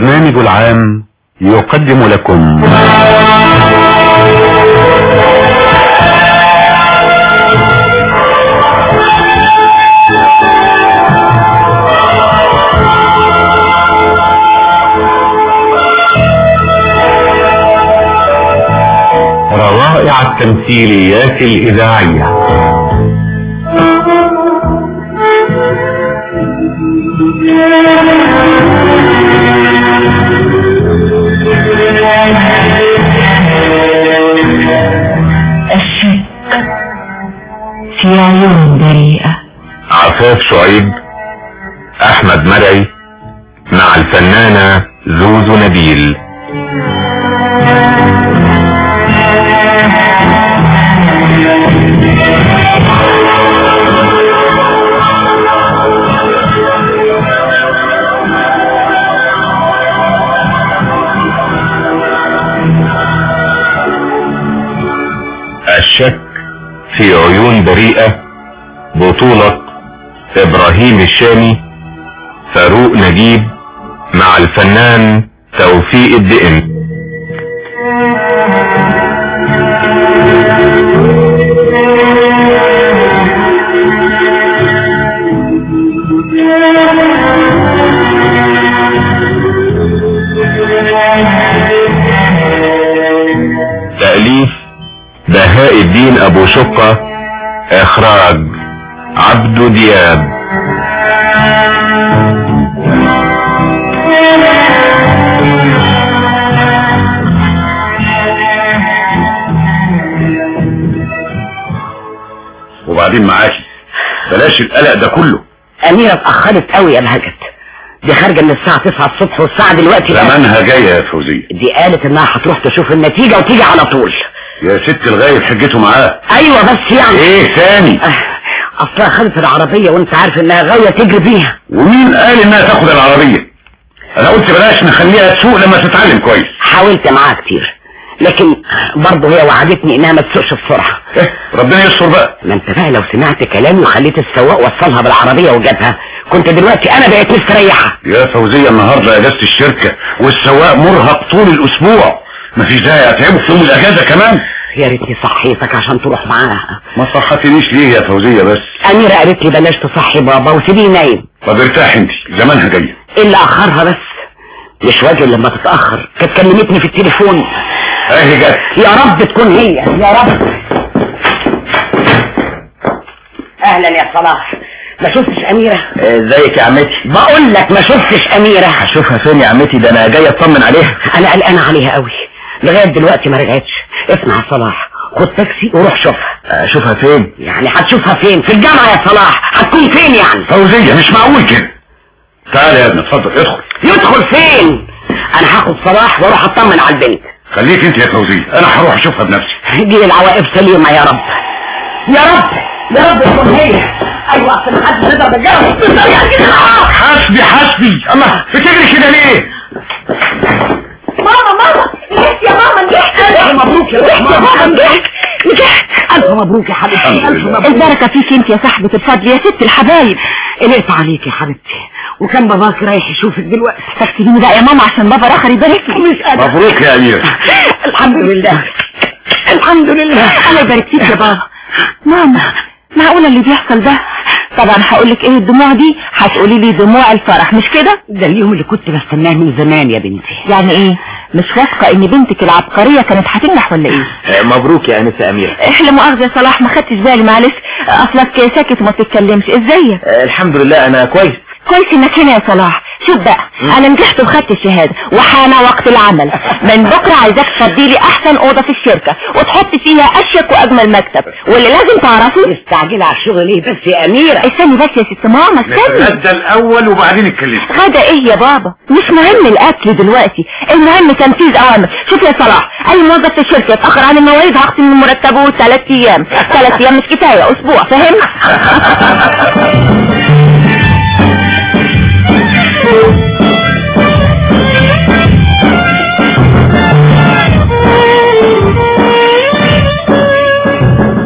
البرنامج العام يقدم لكم روائع التمثيليات الإذاعية الشك في عيون بريئة عفاف شعيب احمد مرعي مع الفنانة زوزو نبيل الشك في عيون بريئة بطولة ابراهيم الشامي فاروق نجيب مع الفنان توفيق الدقن تأليف بهاء الدين ابو شقة اخراج عبدو دياب وبعدين معاكي بلاش القلق ده كله أميرة اتأخرت قوي يا بهجت دي خارجة من الساعة 9 الصبح والساعة دلوقتي بقى- زمانها جاية يا فوزية دي قالت انها هتروح تشوف النتيجة وتيجي على طول يا ست الغايب حجته معاه ايوه بس يعني ايه ثاني آه، اصلها خدت العربية وانت عارف انها غاوية تجري بيها ومين قال انها تاخد العربية انا قلت بلاش نخليها تسوق لما تتعلم كويس حاولت معاها كتير لكن برضه هي وعدتني انها ما تسوقش بسرعة إيه ربنا يستر بقى ما انت بقى لو سمعت كلامي وخليت السواق وصلها بالعربية وجابها كنت دلوقتي انا بقيت مستريحة يا فوزية النهاردة اجازة الشركة والسواق مرهق طول الاسبوع مفيش داعي اتعبه في يوم الاجازة كمان يا ريتني صحيتك عشان تروح معاها ما صحتنيش ليه يا فوزية بس اميرة قالت لي بلاش تصحي بابا وسيبيه نايم طب ارتاح انت زمانها جاية ايه اللي اخرها بس مش واجب لما تتأخر كانت كلمتني في التليفون اهي جت يا رب تكون هي يا رب اهلا يا صلاح ما شفتش اميرة ازيك يا عمتي بقول لك ما شفتش اميرة هشوفها فين يا عمتي ده انا جاي اطمن عليها انا قلقان عليها قوي لغاية دلوقتي ما رجعتش اسمع يا صلاح خد تاكسي وروح شوفها اشوفها فين يعني هتشوفها فين في الجامعة يا صلاح هتكون فين يعني فوزية مش معقول كده تعال يا ابني اتفضل ادخل يدخل فين انا هاخد صلاح واروح اطمن على البنت خليك انت يا فوزية انا هروح اشوفها بنفسي دي العواقب سليمة يا رب يا رب يا رب تكون هي ايوه اصل ما حدش يقدر بالجرس بالطريقة كده حسبي حسبي الله بتجري كده ليه ماما ماما نجحت يا ماما نجحت الف مبروك يا ماما نجحت نجحت الف مبروك يا حبيبتي الف مبروك البركة فيك انت يا صاحبة الفضل يا ست الحبايب قلقت عليك يا حبيبتي وكان باباك رايح يشوفك دلوقتي تكتبيني بقى يا ماما عشان بابا اخر يبارك لي مش قادر مبروك يا امير الحمد لله الحمد لله الله يبارك فيك يا بابا ماما معقولة اللي بيحصل ده طبعا هقول لك ايه الدموع دي هتقولي لي دموع الفرح مش كده ده اليوم اللي كنت بستناه من زمان يا بنتي يعني ايه مش واثقة ان بنتك العبقرية كانت هتنجح ولا ايه مبروك يا انسة اميرة احلى مؤاخذة يا صلاح ما خدتش بالي معلش اصلك ساكت وما بتتكلمش ازيك الحمد لله انا كويس كويس انك هنا يا صلاح شوف بقى انا نجحت وخدت الشهادة وحان وقت العمل من بكرة عايزاك تفضي لي احسن اوضة في الشركة وتحط فيها اشيك واجمل مكتب واللي لازم تعرفي مستعجلة على الشغل ليه بس يا اميرة استني بس يا ست ماما استني نتغدى الاول وبعدين نتكلم غدا ايه يا بابا مش مهم الاكل دلوقتي المهم تنفيذ اوامر شوف يا صلاح اي موظف في الشركة يتاخر عن المواعيد هخصم من مرتبه ثلاث ايام ثلاث ايام مش كفاية اسبوع فاهم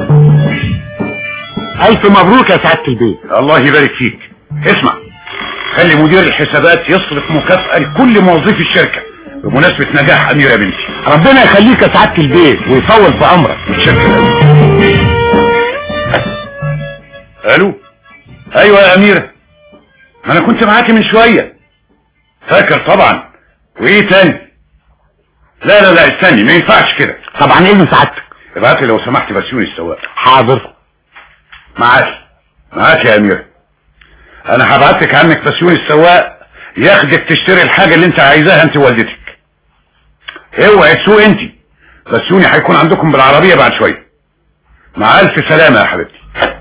الف مبروك يا سعادة البيت الله يبارك فيك اسمع خلي مدير الحسابات يصرف مكافأة لكل موظفي الشركة بمناسبة نجاح أميرة بنتي ربنا يخليك يا سعادة البيت ويطول في عمرك متشكر أوي ألو أيوة يا أميرة ما أنا كنت معاكي من شوية فاكر طبعا وإيه تاني لا لا لا استني ما ينفعش كده طبعا اذن سعادتك ابعت لي لو سمحت بسيوني السواق حاضر معاك معاك يا أميرة أنا هبعتلك عنك بسيوني السواق ياخدك تشتري الحاجة اللي أنت عايزاها أنت ووالدتك اوعي تسوق أنت بسيوني هيكون عندكم بالعربية بعد شوية مع ألف سلامة يا حبيبتي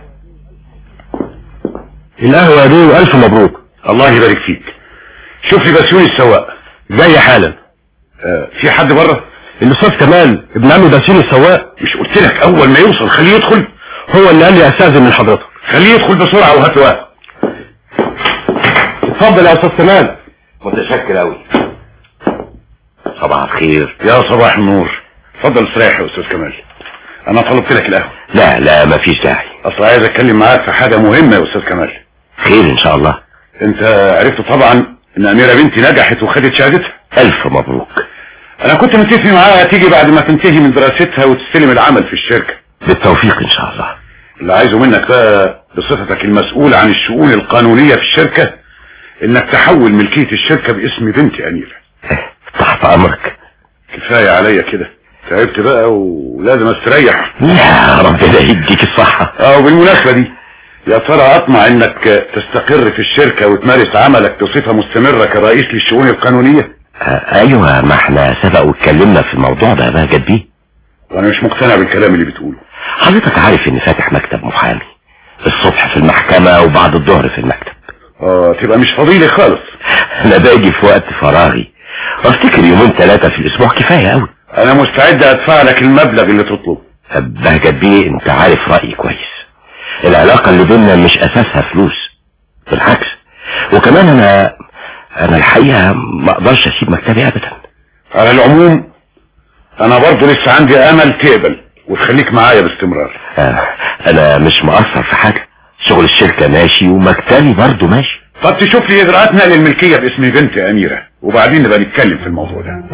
القهوة دي والف مبروك الله يبارك فيك شوف لي بسيوني السواق جاي حالا آه في حد بره الاستاذ كمال ابن عمي بسيوني السواق مش قلت لك اول ما يوصل خليه يدخل هو اللي قال لي استاذن من حضرتك خليه يدخل بسرعه وهات له اتفضل يا استاذ كمال متشكر قوي صباح الخير يا صباح النور اتفضل استريح يا استاذ كمال انا طلبت لك القهوه لا لا مفيش داعي اصل عايز اتكلم معاك في حاجه مهمه يا استاذ كمال خير ان شاء الله انت عرفت طبعا ان اميره بنتي نجحت وخدت شهادتها الف مبروك انا كنت متفق معاها تيجي بعد ما تنتهي من دراستها وتستلم العمل في الشركه بالتوفيق ان شاء الله اللي عايزه منك بقى بصفتك المسؤول عن الشؤون القانونية في الشركة انك تحول ملكية الشركة باسم بنتي اميرة تحت امرك كفاية عليا كده تعبت بقى ولازم استريح يا ربنا يديك الصحة اه وبالمناسبة دي يا ترى اطمع انك تستقر في الشركة وتمارس عملك بصفة مستمرة كرئيس للشؤون القانونية آه، ايوه ما احنا سبق واتكلمنا في الموضوع ده بقى جد بيه وانا مش مقتنع بالكلام اللي بتقوله حضرتك عارف اني فاتح مكتب محامي الصبح في المحكمة وبعد الظهر في المكتب اه تبقى مش فضيلي خالص انا باجي في وقت فراغي وافتكر يومين ثلاثة في الاسبوع كفاية قوي انا مستعد ادفع لك المبلغ اللي تطلبه بهجت بيه انت عارف رأيي كويس العلاقة اللي بيننا مش اساسها فلوس بالعكس وكمان انا انا الحقيقة ما اقدرش اسيب مكتبي ابدا على العموم انا برضو لسه عندي امل تقبل وتخليك معايا باستمرار آه، انا مش مقصر في حاجة شغل الشركة ماشي ومكتبي برضو ماشي طب تشوف لي اجراءات نقل الملكية باسم بنتي اميرة وبعدين نبقى نتكلم في الموضوع ده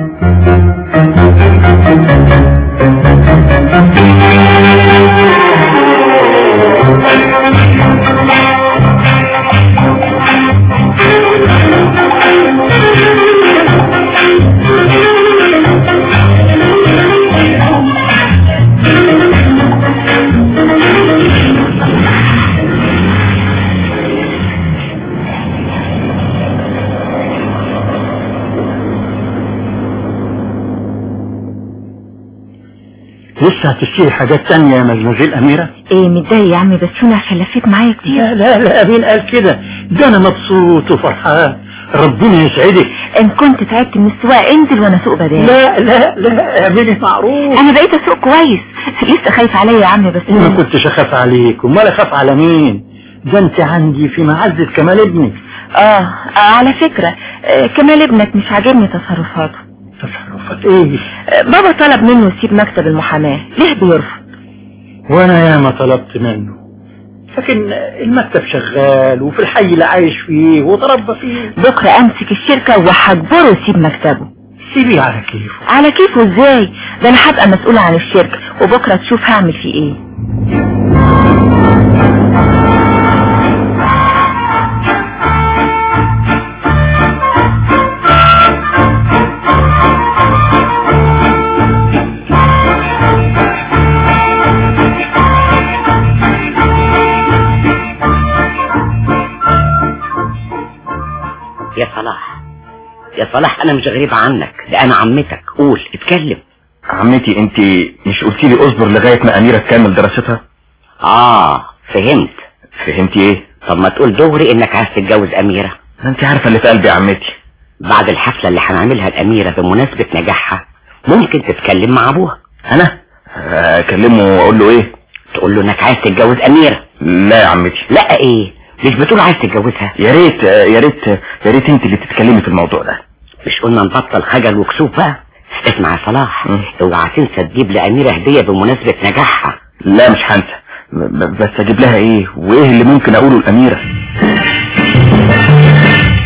لسه هتشتري حاجات تانية يا مجموزيل أميرة ايه متضايق يا عمي بسيوني عشان لفيت معايا كتير لا لا لا مين قال كده ده أنا مبسوط وفرحان ربنا يسعدك ان كنت تعبت من السواق انزل وانا اسوق بدال لا لا لا اعملي معروف انا بقيت اسوق كويس لسه خايف عليا يا عمي بس ما كنتش اخاف عليك امال اخاف على مين ده انت عندي في معزة كمال ابنك اه, آه على فكرة آه كمال ابنك مش عاجبني تصرفاته تصرفات ايه آه بابا طلب منه يسيب مكتب المحاماة ليه بيرفض وانا ياما طلبت منه لكن المكتب شغال وفي الحي اللي عايش فيه وتربى فيه بكرة امسك الشركة وهجبره يسيب مكتبه سيبيه على كيفه على كيفه ازاي ده انا هبقى مسؤولة عن الشركة وبكرة تشوف هعمل فيه ايه يا صلاح يا صلاح انا مش غريب عنك ده انا عمتك قول اتكلم عمتي انت مش قلتي لي اصبر لغاية ما اميرة تكمل دراستها اه فهمت فهمتي ايه طب ما تقول دغري انك عايز تتجوز اميرة انت عارفة اللي في قلبي يا عمتي بعد الحفلة اللي هنعملها الاميرة بمناسبة نجاحها ممكن تتكلم مع ابوها انا اكلمه واقول له ايه تقول له انك عايز تتجوز اميرة لا يا عمتي لا ايه مش بتقول عايز تتجوزها يا ريت يا ريت يا ريت انت اللي تتكلمي في الموضوع ده مش قلنا نبطل خجل وكسوف بقى اسمع يا صلاح مم. اوعى تنسى تجيب لاميرة هدية بمناسبة نجاحها لا مش هنسى ب- ب- بس اجيب لها ايه وايه اللي ممكن اقوله الاميرة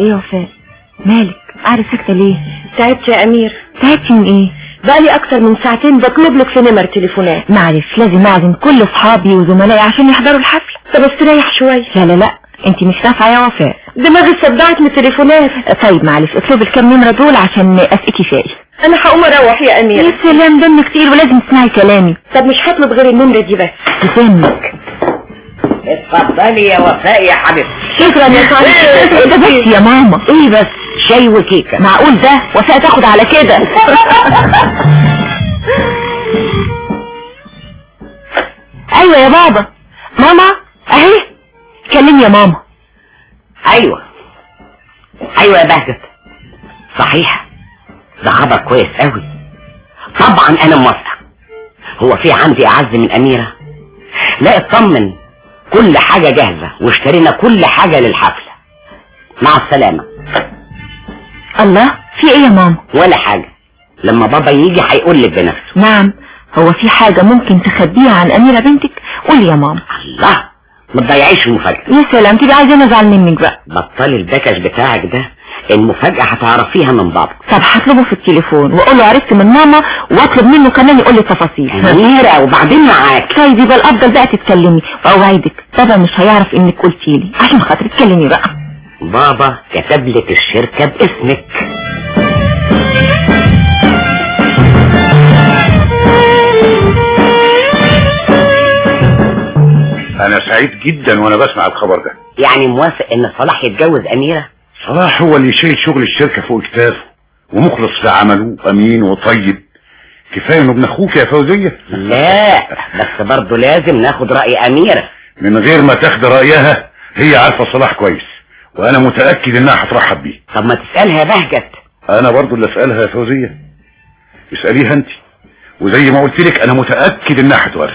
ايه يا وفاء مالك عارف ساكتة ليه تعبت يا امير تعبتي من ايه بقالي اكتر من ساعتين بطلب لك في نمر تليفونات معلش لازم اعزم كل اصحابي وزملائي عشان يحضروا الحفلة طب استريح شوية لا لا لا انت مش نافعة يا وفاء دماغي صدعت من التليفونات طيب معلش اطلبي الكام نمرة دول عشان اسقيكي شاي انا هقوم اروح يا امير يا سلام دمك كتير ولازم تسمعي كلامي طب مش هطلب غير النمرة دي بس دمك اتفضلي يا وفاء يا حبيبتي شكرا يا صالح ايه ده بس يا ماما ايه بس شاي وكيكة معقول ده وفاء تاخد على كده ايوه يا بابا ماما اهي كلمي يا ماما ايوه ايوه يا بهجت صحيح ده خبر كويس قوي طبعا انا موافقه هو في عندي اعز من اميره لا اطمن كل حاجه جاهزه واشترينا كل حاجه للحفله مع السلامه الله في ايه يا ماما ولا حاجه لما بابا يجي هيقول لك بنفسه نعم هو في حاجة ممكن تخبيها عن أميرة بنتك قولي يا ماما الله ما تضيعيش المفاجاه يا سلام تبقى عايزة ازعل منك بقى بطلي البكش بتاعك ده المفاجاه هتعرفيها من بابا طب هطلبه في التليفون واقول له عرفت من ماما واطلب منه كمان يقول لي التفاصيل اميره وبعدين معاك طيب يبقى الافضل بقى تتكلمي واوعدك بابا مش هيعرف انك قلتي لي عشان خاطر تتكلمي بقى بابا كتب لك الشركه باسمك انا سعيد جدا وانا بسمع الخبر ده يعني موافق ان صلاح يتجوز اميره صلاح هو اللي شايل شغل الشركة فوق كتافه ومخلص في عمله امين وطيب كفاية انه ابن اخوك يا فوزية لا بس برضه لازم ناخد راي اميره من غير ما تاخد رأيها هي عارفة صلاح كويس وانا متأكد انها هترحب بيه طب ما تسالها يا بهجت انا برضو اللي اسألها يا فوزية اسأليها انت وزي ما قلت لك انا متأكد انها هتوافق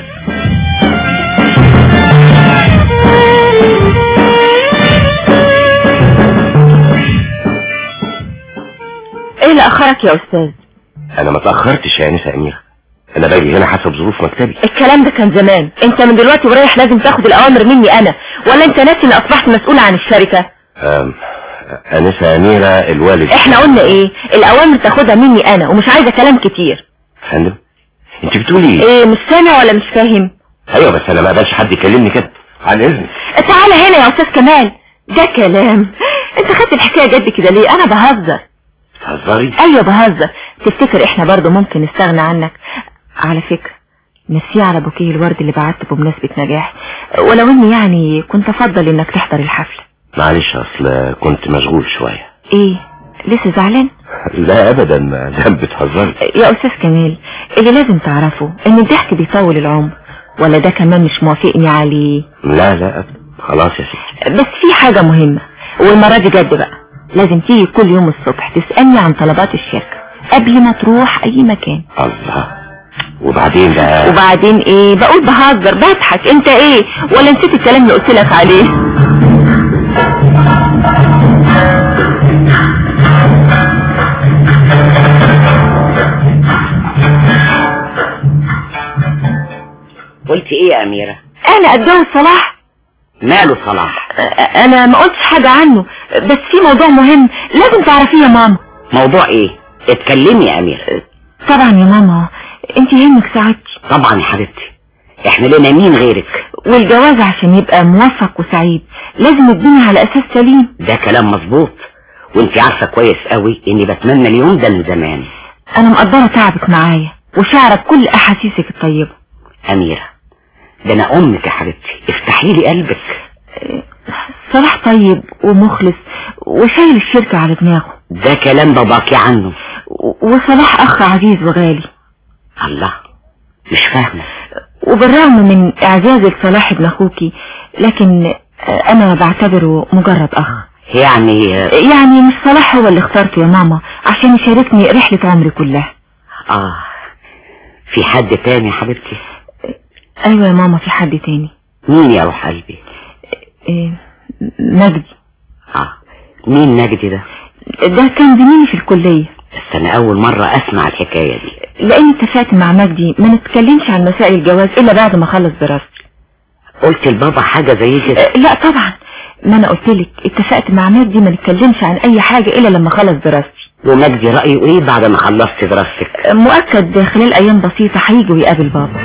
ايه اللي اخرك يا استاذ انا ما تاخرتش يا انسه اميره انا باجي هنا حسب ظروف مكتبي الكلام ده كان زمان انت من دلوقتي ورايح لازم تاخد الاوامر مني انا ولا انت ناسي ان اصبحت مسؤول عن الشركة أم، انسه اميره الوالد احنا قلنا ايه الاوامر تاخدها مني انا ومش عايزة كلام كتير فندم انت بتقولي ايه مش سامع ولا مش فاهم ايوه بس انا ما اقبلش حد يكلمني كده عن اذنك تعالى هنا يا استاذ كمال ده كلام انت خدت الحكاية جد كده ليه انا بهزر تهزري ايوه بهزر تفتكر احنا برضو ممكن نستغنى عنك على فكرة نسيه على بوكيه الورد اللي بعته بمناسبة نجاح ولو اني يعني كنت افضل انك تحضر الحفلة معلش اصل كنت مشغول شويه ايه لسه زعلان لا ابدا ما دام بتهزري يا استاذ كمال اللي لازم تعرفه ان الضحك بيطول العمر ولا ده كمان مش موافقني عليه لا لا ابدا خلاص يا ستي بس في حاجة مهمة والمرة دي جد بقى لازم تيجي كل يوم الصبح تسألني عن طلبات الشركة قبل ما تروح اي مكان الله وبعدين بقى وبعدين ايه بقول بهزر بضحك انت ايه ولا نسيت الكلام اللي قلت لك عليه قلت ايه يا اميره انا اتجوز صلاح ماله صلاح أ- انا ما قلتش حاجة عنه بس في موضوع مهم لازم تعرفيه يا ماما موضوع ايه اتكلمي يا اميره طبعا يا ماما انت يهمك سعادتي طبعا يا حبيبتي احنا لنا مين غيرك والجواز عشان يبقى موفق وسعيد لازم يتبني على اساس سليم ده كلام مظبوط وانت عارفه كويس قوي اني بتمنى اليوم ده من زمان انا مقدرة تعبك معايا وشعرة بكل احاسيسك الطيبة اميره ده انا امك يا حبيبتي افتحي لي قلبك صلاح طيب ومخلص وشايل الشركة على دماغه ده كلام باباكي عنه و- وصلاح اخ عزيز وغالي الله مش فاهمه وبالرغم من اعزازك صلاح ابن اخوكي لكن انا بعتبره مجرد اخ يعني يعني مش صلاح هو اللي اخترته يا ماما عشان يشاركني رحلة عمري كلها اه في حد تاني يا حبيبتي ايوه يا ماما في حد تاني مين يا روح قلبي إيه مجدي اه مين نجدي ده ده كان زميلي في الكلية بس انا اول مرة اسمع الحكاية دي لاني اتفقت مع مجدي ما نتكلمش عن مسائل الجواز الا بعد ما اخلص دراستي قلت لبابا حاجة زي كده أه، لا طبعا ما انا قلت لك اتفقت مع مجدي ما نتكلمش عن اي حاجة الا لما اخلص دراستي ومجدي رأيه ايه بعد ما خلصت دراستك مؤكد خلال ايام بسيطة هيجي ويقابل بابا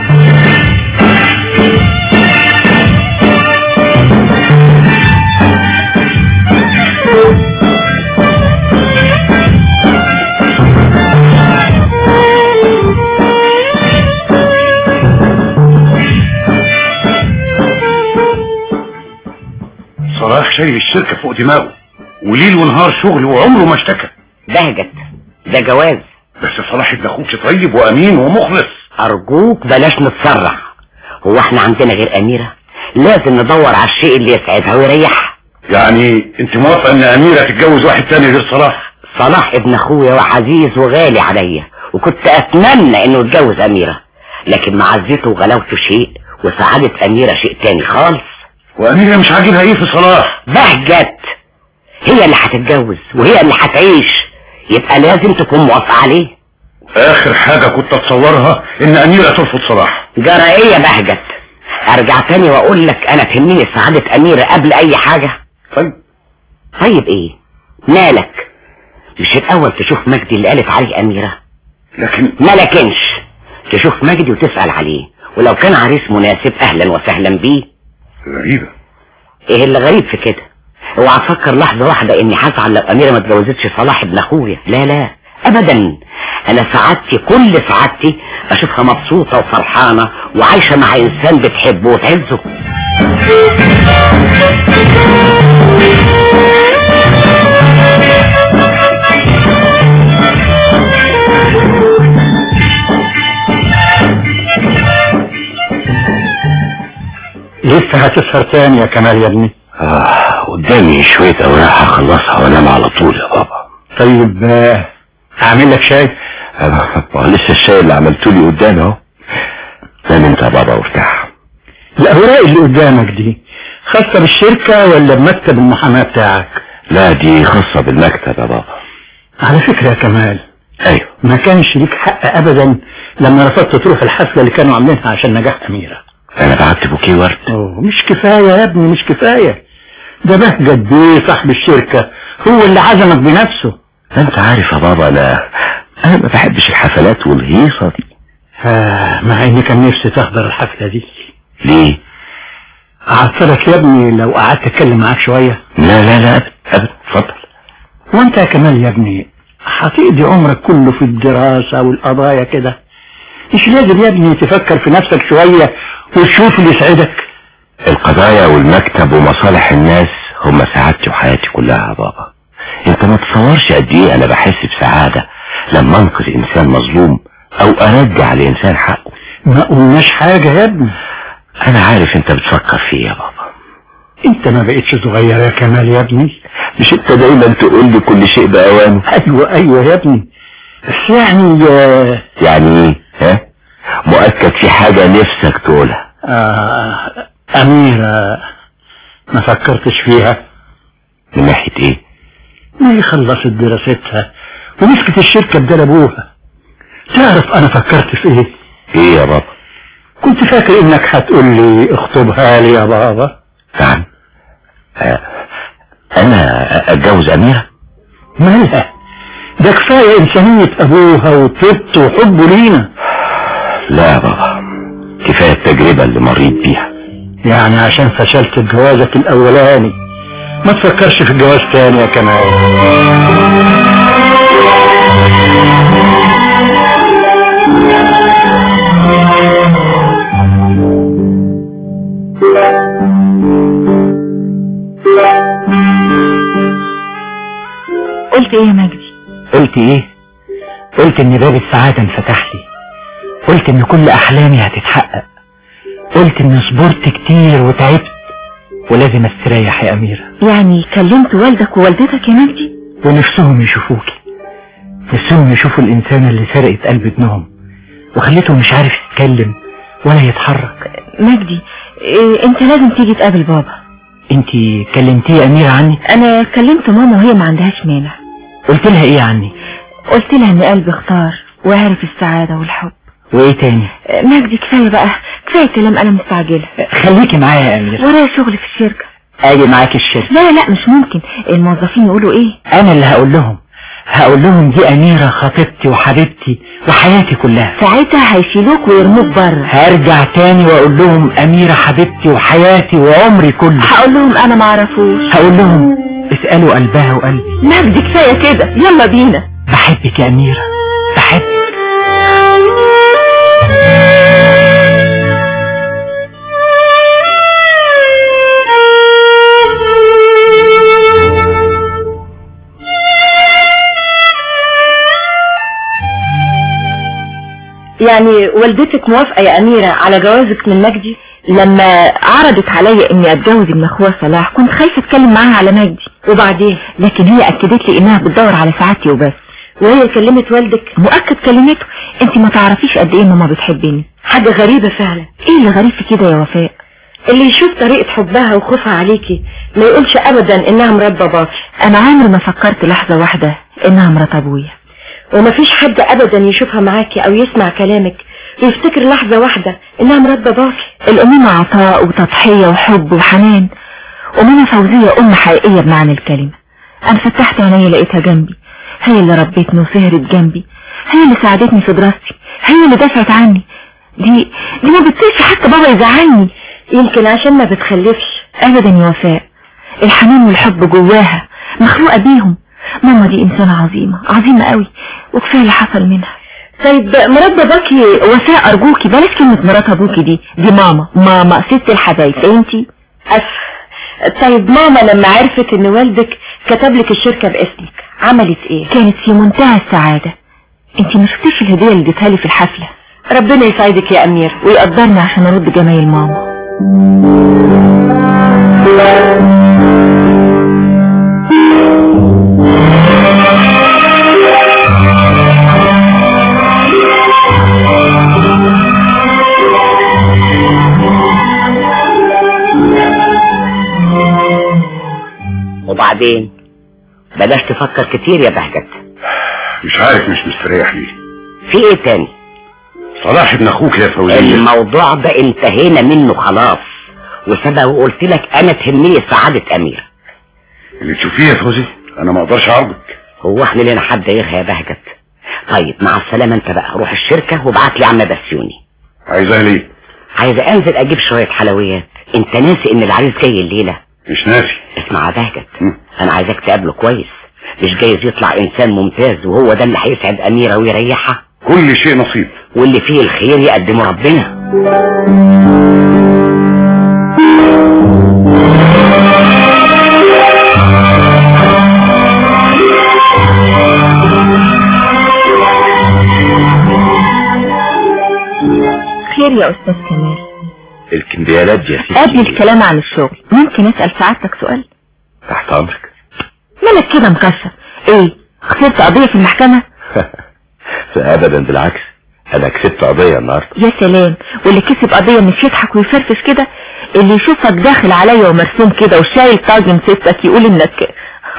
صلاح شايل الشركة فوق دماغه وليل ونهار شغل وعمره ما اشتكى بهجت ده جواز بس صلاح ابن اخوك طيب وامين ومخلص ارجوك بلاش نتسرع هو احنا عندنا غير اميرة لازم ندور على الشيء اللي يسعدها ويريحها يعني انت موافقة ان اميرة تتجوز واحد تاني غير صلاح صلاح ابن اخويا وعزيز وغالي عليا وكنت اتمنى انه يتجوز اميرة لكن معزته وغلاوته شيء وسعادة اميرة شيء تاني خالص واميرة مش عاجبها ايه في صلاح بهجت هي اللي هتتجوز وهي اللي هتعيش يبقى لازم تكون موافقة عليه اخر حاجة كنت اتصورها ان اميرة ترفض صلاح جرى ايه يا بهجت ارجع تاني واقول لك انا تهمني سعادة اميرة قبل اي حاجة طيب طيب ايه مالك مش الاول تشوف مجدي اللي قالت عليه اميرة لكن ما لكنش تشوف مجدي وتسأل عليه ولو كان عريس مناسب اهلا وسهلا بيه غريبة ايه اللي غريب في كده اوعى تفكر لحظة واحدة اني هزعل لو اميرة ما اتجوزتش صلاح ابن اخويا لا لا ابدا انا سعادتي كل سعادتي اشوفها مبسوطة وفرحانة وعايشة مع انسان بتحبه وتعزه لسه هتسهر تاني يا كمال يا ابني آه قدامي شوية اوراق هخلصها وانام على طول يا بابا طيب آه، اعمل لك شاي آه، ما هو لسه الشاي اللي عملته لي قدامي اهو نام انت يا بابا وارتاح الاوراق اللي قدامك دي خاصة بالشركة ولا بمكتب المحاماة بتاعك لا دي خاصة بالمكتب يا بابا على فكرة يا كمال ايوه ما كانش ليك حق ابدا لما رفضت تروح الحفلة اللي كانوا عاملينها عشان نجاح اميرة انا بعت بوكيه ورد أوه مش كفاية يا ابني مش كفاية ده بهجت بيه صاحب الشركة هو اللي عزمك بنفسه انت عارف يا بابا انا انا ما بحبش الحفلات والهيصة دي آه مع اني كان نفسي تحضر الحفلة دي ليه اعترك يا ابني لو قعدت اتكلم معاك شوية لا لا لا ابدا ابدا اتفضل وانت يا كمال يا ابني هتقضي عمرك كله في الدراسة والقضايا كده مش لازم يا ابني تفكر في نفسك شوية وتشوف اللي يسعدك القضايا والمكتب ومصالح الناس هم سعادتي وحياتي كلها يا بابا انت ما تصورش قد ايه انا بحس بسعادة لما انقذ انسان مظلوم او ارجع لانسان حقه ما قلناش حاجة يا ابني انا عارف انت بتفكر فيه يا بابا انت ما بقتش صغير يا كمال يا ابني مش انت دايما تقول لي كل شيء باوانه ايوه ايوه يا ابني بس يعني آه يعني ايه ها مؤكد في حاجة نفسك تقولها آه أميرة ما فكرتش فيها من ناحية ايه ما هي خلصت دراستها ومسكت الشركة بدل أبوها تعرف أنا فكرت في إيه ايه يا بابا كنت فاكر إنك هتقول لي اخطبها لي يا بابا نعم آه، انا اتجوز اميرة مالها ده كفاية إنسانية أبوها وطيبته وحبه لينا لا يا بابا كفاية التجربة اللي مريت بيها يعني عشان فشلت في جوازك الأولاني ما تفكرش في الجواز تاني يا كمال قلت ايه يا مجدي قلت ايه قلت ان باب السعادة انفتح لي قلت ان كل احلامي هتتحقق قلت ان صبرت كتير وتعبت ولازم استريح يا اميرة يعني كلمت والدك ووالدتك يا مجدي ونفسهم يشوفوكي نفسهم يشوفوا الانسان اللي سرقت قلب ابنهم وخليته مش عارف يتكلم ولا يتحرك مجدي إيه انت لازم تيجي تقابل بابا انتي كلمتيه يا اميرة عني انا كلمت ماما وهي ما عندهاش مانع قلت لها ايه عني قلت لها ان قلبي اختار وعرف السعادة والحب وايه تاني مجدي كفاية بقى كفاية كلام انا مستعجلة خليكي معايا يا اميرة ورايا شغل في الشركة اجي معاك الشركة لا لا مش ممكن الموظفين يقولوا ايه انا اللي هقول لهم هقول لهم دي اميرة خطيبتي وحبيبتي وحياتي كلها ساعتها هيشيلوك ويرموك بره هرجع تاني واقول لهم اميرة حبيبتي وحياتي وعمري كله هقول لهم انا معرفوش هقول لهم اسألوا قلبها وقلبي مجدي كفاية كده يلا بينا بحبك يا اميرة بحبك يعني والدتك موافقة يا أميرة على جوازك من مجدي لما عرضت عليا اني اتجوز ابن اخوها صلاح كنت خايفة اتكلم معاها على مجدي وبعدين لكن هي اكدت لي انها بتدور على سعادتي وبس وهي كلمت والدك مؤكد كلمته انت ما تعرفيش قد ايه ماما بتحبني حاجة غريبة فعلا ايه اللي غريب في كده يا وفاء اللي يشوف طريقة حبها وخوفها عليكي ما يقولش ابدا انها مرات باباكي انا عمري ما فكرت لحظة واحدة انها مرات ابويا ومفيش حد ابدا يشوفها معاكي او يسمع كلامك ويفتكر لحظة واحدة انها مرات باباكي الامومة عطاء وتضحية وحب وحنان وماما فوزية ام حقيقية بمعنى الكلمة انا فتحت عيني لقيتها جنبي هي اللي ربتني وسهرت جنبي هي اللي ساعدتني في دراستي هي اللي دافعت عني دي دي ما بتطيقش حتى بابا يزعلني يمكن عشان ما بتخلفش ابدا يا وفاء الحنان والحب جواها مخلوقة بيهم ماما دي انسانة عظيمة عظيمة قوي وكفاية اللي حصل منها طيب مرات باباكي وفاء ارجوكي بلاش كلمة مرات ابوكي دي دي ماما ماما ست الحبايب فهمتي أف طيب ماما لما عرفت ان والدك كتب لك الشركة باسمك عملت ايه كانت في منتهى السعادة انت ما شفتيش الهدية اللي اديتها لي في الحفلة ربنا يسعدك يا امير ويقدرني عشان ارد جمايل ماما وبعدين بلاش تفكر كتير يا بهجت مش عارف مش مستريح ليه في ايه تاني صلاح ابن اخوك يا فوزية الموضوع ده انتهينا منه خلاص وسبق وقلت لك انا تهمني سعادة امير اللي تشوفيه يا فوزي انا ما اقدرش اعرضك هو احنا لنا حد غيرها يا بهجت طيب مع السلامة انت بقى روح الشركة وابعت لي عم بسيوني عايزاه ليه عايز انزل اجيب شوية حلويات انت ناسي ان العريس جاي الليلة مش ناسي اسمع يا بهجت مم. انا عايزك تقابله كويس مش جايز يطلع انسان ممتاز وهو ده اللي هيسعد اميرة ويريحها كل شيء نصيب واللي فيه الخير يقدمه ربنا خير يا استاذ كمال الكمبيالات دي يا قبل ستي الكلام عن الشغل ممكن اسأل سعادتك سؤال تحت امرك مالك كده مكشر ايه خسرت قضية في المحكمة فابدا بالعكس انا كسبت قضية النهاردة يا سلام واللي كسب قضية مش يضحك ويفرفش كده اللي يشوفك داخل عليا ومرسوم كده وشايل طاجن ستك يقول انك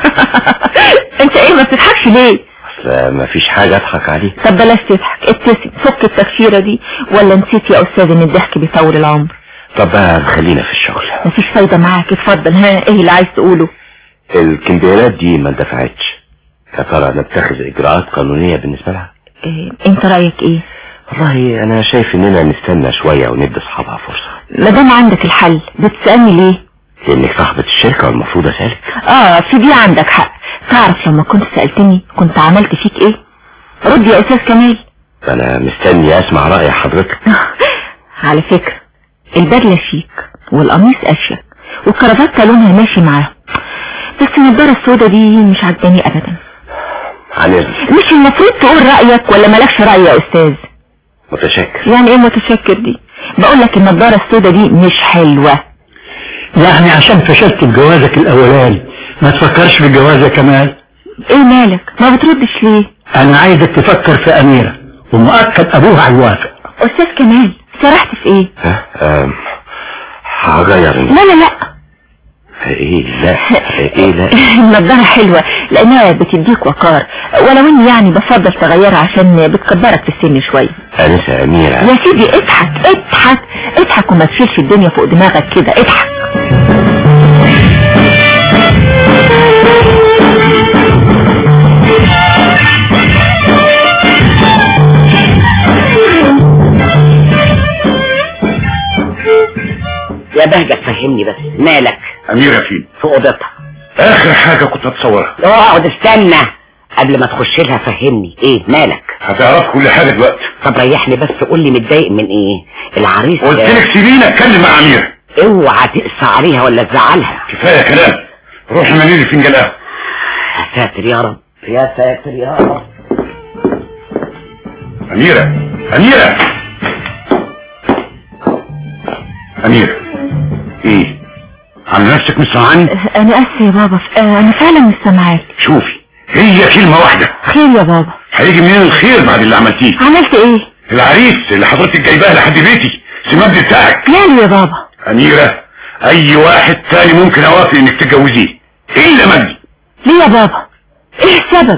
انت ايه ما بتضحكش ليه اصل ما فيش حاجة اضحك عليه طب بلاش تضحك ابتسم فك التكشيرة دي ولا نسيت يا استاذ ان الضحك بيطول العمر طب بقى خلينا في الشغل مفيش فايدة معاك اتفضل ها ايه اللي عايز تقوله الكمبيالات دي ما اندفعتش يا ترى نتخذ اجراءات قانونية بالنسبة لها إيه انت رأيك ايه والله انا شايف اننا نستنى شوية وندي اصحابها فرصة ما دام عندك الحل بتسألني ليه لانك صاحبة الشركة والمفروض اسألك اه في دي عندك حق تعرف لما كنت سألتني كنت عملت فيك ايه رد يا استاذ كمال انا مستني اسمع رأي حضرتك على فكرة البدلة شيك والقميص اشيك والكرافات لونها ماشي معاه بس النضارة السوداء دي مش عجباني ابدا عن اذنك مش المفروض تقول رأيك ولا مالكش رأي يا استاذ متشكر يعني ايه متشكر دي بقول لك النضارة السوداء دي مش حلوة يعني عشان فشلت بجوازك الاولاني ما تفكرش في الجواز يا كمال ايه مالك ما بتردش ليه انا عايزك تفكر في اميرة ومؤكد ابوها هيوافق استاذ كمال سرحت في ايه ها أم، هغير لا لا لا ايه لا ايه لا النضارة حلوة لانها بتديك وقار ولو اني يعني بفضل تغيرها عشان بتكبرك في السن شوية انسة اميرة يا سيدي اضحك اضحك اضحك وما تشيلش الدنيا فوق دماغك كده اضحك فهمني بس مالك اميرة فين في اوضتها اخر حاجة كنت اتصورها اقعد استنى قبل ما تخش لها فهمني ايه مالك هتعرف كل حاجة دلوقتي طب ريحني بس قول لي متضايق من ايه العريس قلت لك سيبيني اتكلم مع اميرة اوعى تقسى عليها ولا تزعلها كفاية كلام روح اعملي لي فنجان قهوة يا ساتر يا رب يا ساتر يا رب أميرة أميرة أميرة إيه عامل نفسك مش سامعاني انا اسفه يا بابا آه، انا فعلا مش سامعاك شوفي هي كلمة واحدة خير يا بابا هيجي منين الخير بعد اللي عملتيه عملت ايه العريس اللي حضرتك جايباه لحد بيتي سماد بتاعك ماله يا بابا أميرة أي واحد تاني ممكن أوافق إنك تتجوزيه إلا مجدي ليه يا بابا ايه السبب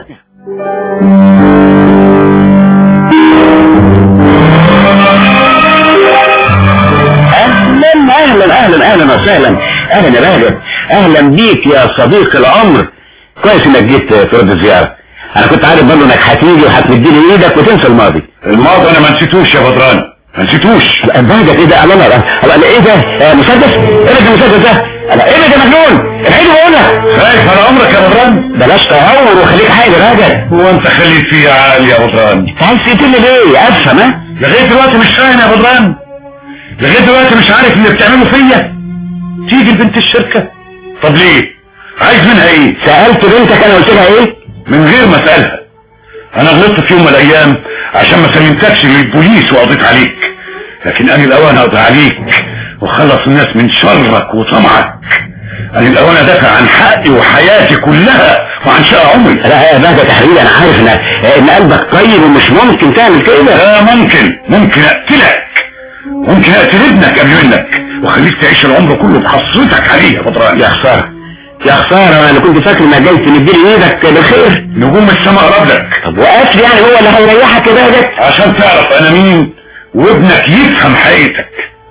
اهلا اهلا اهلا اهلا وسهلا اهلا يا بهجت اهلا بيك يا صديق العمر كويس انك جيت ترد الزيارة انا كنت عارف برضه انك هتيجي وهتمديلي ايدك وتنسى الماضي الماضي أنا ما نسيتوش يا بدران ما نسيتوش بهجت ايه ده الله الله الله ايه ده آه، مسدس ايه ده المسدس ده انا ايه ده مجنون العيد بقولها خايف على عمرك يا بدران بلاش تهور وخليك عادي يا بهجت هو أنت خليت فيها عالي يا بدران انت عايز تقتلني ليه افهم ها لغاية دلوقتي مش فاهم يا بدران لغاية دلوقتي مش عارف اللي بتعمله فيا تيجي لبنت الشركة طب ليه عايز منها ايه سألت بنتك انا قلت لها ايه من غير ما اسألها انا غلطت في يوم من الايام عشان ما سلمتكش للبوليس وقضيت عليك لكن انا الاوان اقضي عليك وخلص الناس من شرك وطمعك انا الاوان ادافع عن حقي وحياتي كلها وعن شقى عمري لا يا بهجت يا حبيبي انا عارف ان ان قلبك طيب ومش ممكن تعمل كده لا ممكن ممكن اقتلك ممكن اقتل ابنك قبل منك واخليك تعيش العمر كله بحصرتك عليه يا بدران يا خسارة يا خسارة انا كنت فاكر انك جاي تمدلي ايدك بالخير نجوم السماء قرب لك طب وقف يعني هو اللي هيريحك يا بهجت عشان تعرف انا مين وابنك يفهم حقيقتك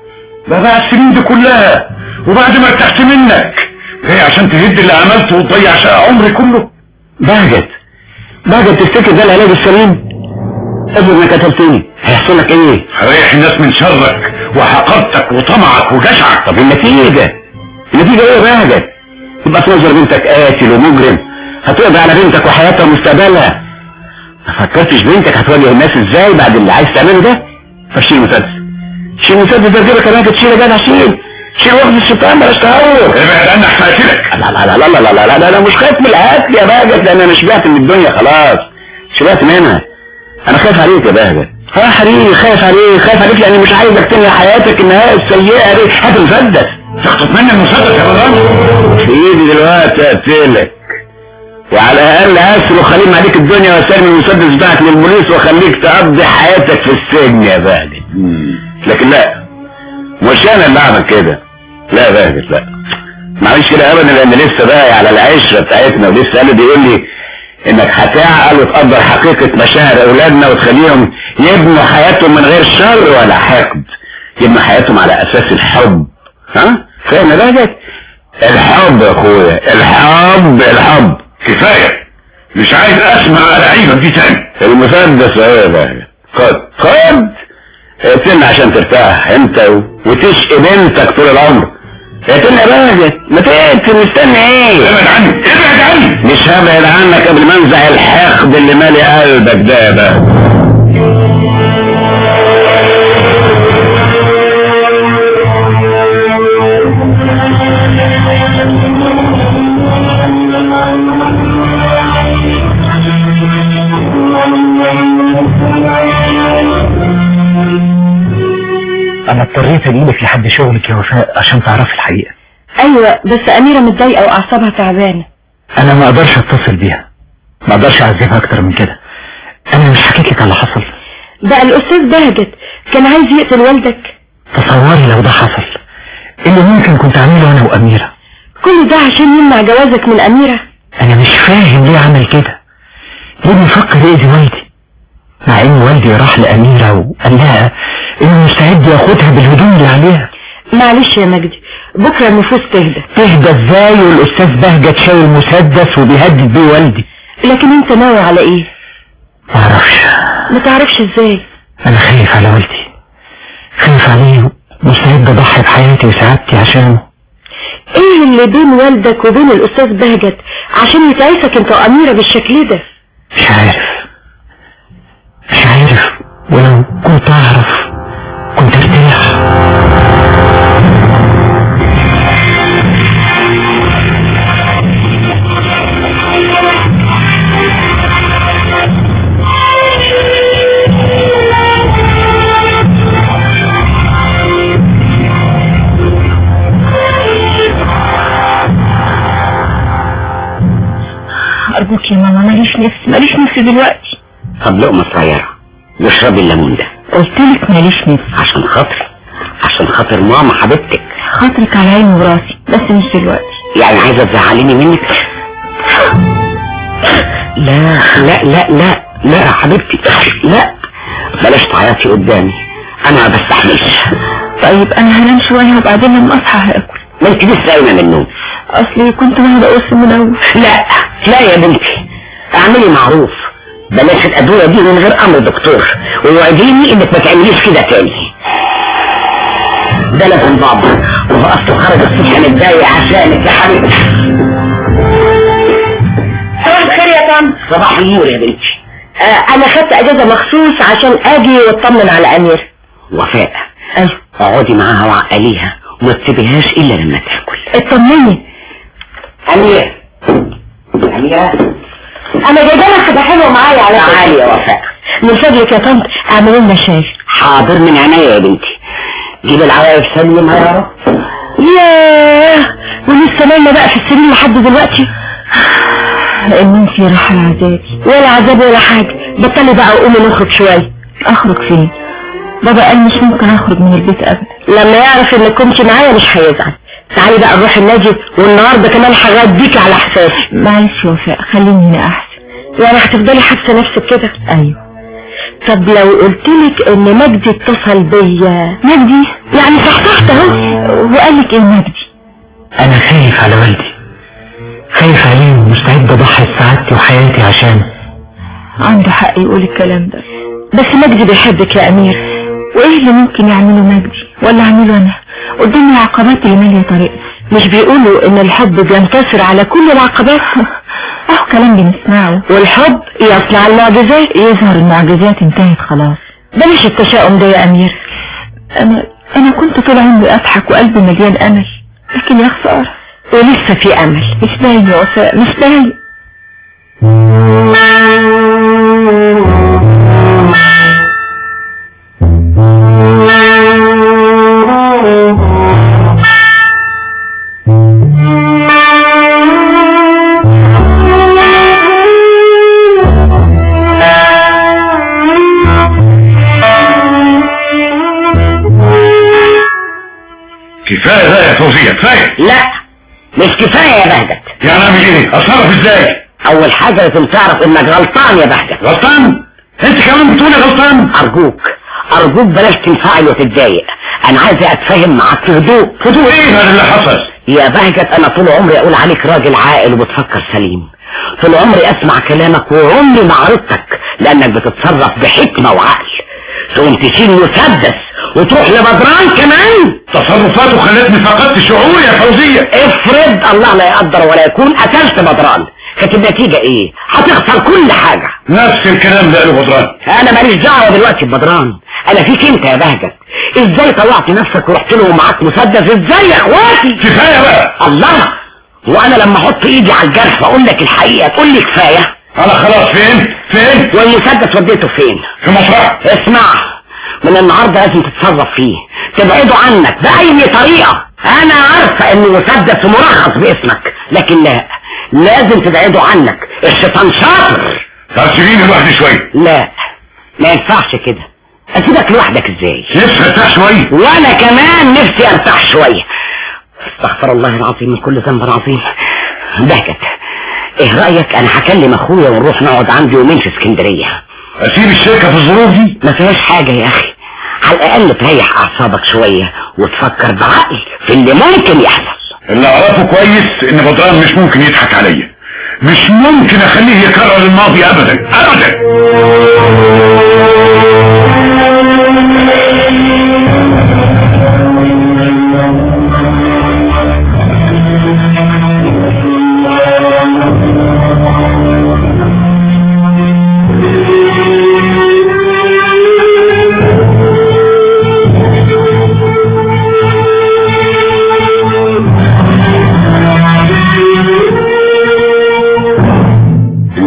ده بقى السنين دي كلها وبعد ما ارتحت منك جاي عشان تهد اللي عملته وتضيع شقى عمري كله بهجت بهجت تفتكر ده العلاج السليم ابنك انك قتلتني هيحصل لك ايه هريح الناس من شرك وحقارتك وطمعك وجشعك طب النتيجة النتيجة ايه يا بهجت يبقى في نظر بنتك قاتل ومجرم هتقضي على بنتك وحياتها ومستقبلها ما فكرتش بنتك هتواجه الناس ازاي بعد اللي عايز تعمله ده فشيل المسدس شيل المسدس ده كده كمان تشيل يا جدع شيل شيل وقت الشيطان بلاش تهور ابعد عنك هقتلك لا لا لا لا لا لا لا لا انا مش خايف من القتل يا بهجت لان انا شبعت من الدنيا خلاص شبعت منها انا خايف عليك يا بهجت اه حبيبي خايف عليك خايف عليك لاني مش عايزك تنهي حياتك النهايه السيئه دي هات المسدس تخطف مني المسدس يا بدران في ايدي دلوقتي اقتلك وعلى الاقل اصرخ خليم عليك الدنيا واسلم المسدس بتاعك للبوليس واخليك تقضي حياتك في السجن يا بهجت لكن لا مش انا اللي اعمل كده لا يا بهجت لا معلش كده ابدا لان لسه باقي على العشره بتاعتنا ولسه قال بيقول لي انك هتعقل وتقدر حقيقه مشاعر اولادنا وتخليهم يبنوا حياتهم من غير شر ولا حقد يبنوا حياتهم على اساس الحب ها فاهم يا بهجت الحب يا اخويا الحب الحب كفاية مش عايز اسمع على عيبك دي تاني المسدس اهو يا بهجت خد خد اقتلنا عشان ترتاح انت و- وتشقي بنتك طول العمر اقتلنا يا بهجت ما تقتل مستني ايه ابعد عني ابعد عني مش هبعد عنك قبل ما انزع الحقد اللي مالي قلبك ده يا بهجت انا اضطريت اجيلك لحد شغلك يا وفاء عشان تعرفي الحقيقة ايوه بس اميرة متضايقة واعصابها تعبانة انا ما اقدرش اتصل بيها ما اقدرش اعذبها اكتر من كده انا مش حكيت لك على اللي حصل بقى الاستاذ بهجت كان عايز يقتل والدك تصوري لو ده حصل إيه اللي ممكن كنت اعمله انا واميرة كل ده عشان يمنع جوازك من اميرة انا مش فاهم ليه عمل كده ليه بيفكر يأذي والدي مع ان والدي راح لاميرة وقال لها انه مستعد ياخدها بالهدوم اللي عليها معلش يا مجدي بكرة النفوس تهدى تهدى ازاي والاستاذ بهجت شايل مسدس وبيهدد بيه والدي لكن انت ناوي على ايه معرفش ما تعرفش ازاي انا خايف على والدي خايف عليه مستعد اضحي بحياتي وسعادتي عشانه ايه اللي بين والدك وبين الاستاذ بهجت عشان يتعيسك انت واميرة بالشكل ده مش عارف مش عارف ولو كنت اعرف كنت ارتاح ارجوك يا ماما ماليش نفس ماليش نفس دلوقتي طب لقمة صغيرة واشربي الليمون ده قلت لك ماليش نفس عشان خاطري عشان خاطر ماما حبيبتك خاطرك على عيني وراسي بس مش دلوقتي يعني عايزة تزعليني منك لا لا لا لا لا يا حبيبتي لا بلاش تعيطي قدامي انا ما بستحملش طيب انا هنام شوية وبعدين لما اصحى هاكل ما انت لسه قايمه من النوم اصلي كنت واخدة قرص من اول لا لا يا بنتي اعملي معروف بلاش الادويه دي من غير امر دكتور ووعديني انك ما تعمليش كده تاني ده لازم بابا وهو اصله خرج الصبح متضايق عشانك يا حبيبتي صباح الخير يا طنط صباح النور يا بنتي آه انا خدت اجازة مخصوص عشان اجي واطمن على امير وفاء ايوه اقعدي معاها وعقليها وما تسيبيهاش الا لما تاكل اطمني امير اميره انا جايبه لك حاجة حلوة معايا على فكرة. تعالي يا وفاء من فضلك يا طنط اعملي لنا شاي حاضر من عينيا يا بنتي جيب العوايف سلمها يا رب ياه ولسه نايمة بقى في السرير لحد دلوقتي النوم في راحة العذاب ولا عذاب ولا حاجة بطلي بقى وقومي نخرج شوية اخرج فين بابا قال مش ممكن اخرج من البيت ابدا لما يعرف انك كنت معايا مش هيزعل تعالي بقى نروح النادي والنهارده كمان هغديك على حسابي معلش يا وفاء خليني هنا احسن يعني هتفضلي حابسه نفسك كده ايوه طب لو قلتلك ان مجدي اتصل بيا مجدي يعني صحصحت اهو وقال لك ايه مجدي انا خايف على والدي خايف عليه ومستعد اضحي بسعادتي وحياتي عشانه عنده حق يقول الكلام ده بس مجدي بيحبك يا امير وايه اللي ممكن يعمله مجدي ولا اعمله انا قدام العقبات اللي ماليه طريقنا مش بيقولوا ان الحب بينتصر على كل العقبات اهو كلام بنسمعه والحب يصنع المعجزات يظهر المعجزات انتهت خلاص بلاش التشاؤم ده يا امير انا انا كنت طول عمري اضحك وقلبي مليان امل لكن يا خساره ولسه في امل مش باين يا وفاء مش باين كفايه بقى يا فوزيه كفايه لا مش كفايه يا بهجت يعني اعمل ايه اتصرف ازاي اول حاجه لازم تعرف انك غلطان يا بهجت غلطان انت كمان بتقولي غلطان ارجوك ارجوك بلاش تنفعل وتتضايق انا عايز اتفاهم معاك في هدوء هدوء ايه هذا اللي حصل يا بهجت انا طول عمري اقول عليك راجل عاقل وبتفكر سليم طول عمري اسمع كلامك وعمري ما عرضتك لانك بتتصرف بحكمة وعقل تقوم تشيل مسدس وتروح لبدران كمان تصرفاته خلتني فقدت شعوري يا فوزيه افرض الله لا يقدر ولا يكون قتلت بدران كانت النتيجة ايه هتخسر كل حاجة نفس الكلام ده قاله بدران انا ماليش دعوه دلوقتي ببدران انا فيك انت يا بهجت ازاي طلعت نفسك ورحت له ومعاك مسدس ازاي يا اخواتي كفايه بقى الله وانا لما احط ايدي على الجرح واقول لك الحقيقه تقول لي كفايه انا خلاص فين فين والمسدس وديته فين في مصرع اسمع من النهارده لازم تتصرف فيه تبعده عنك باي طريقه انا عارفه انه مسدس مرخص باسمك لكن لا لازم تبعده عنك الشيطان شاطر طب سيبيني لوحدي شويه لا ما ينفعش كده اسيبك لوحدك ازاي نفسي ارتاح شويه وانا كمان نفسي ارتاح شوية استغفر الله العظيم من كل ذنب عظيم بهجت ايه رأيك انا هكلم اخويا ونروح نقعد عندي يومين في اسكندرية اسيب الشركه في الظروف دي ما فيهاش حاجة يا اخي على الاقل تريح اعصابك شوية وتفكر بعقل في اللي ممكن يحصل اللي اعرفه كويس ان بدران مش ممكن يضحك عليا مش ممكن اخليه يكرر الماضي ابدا ابدا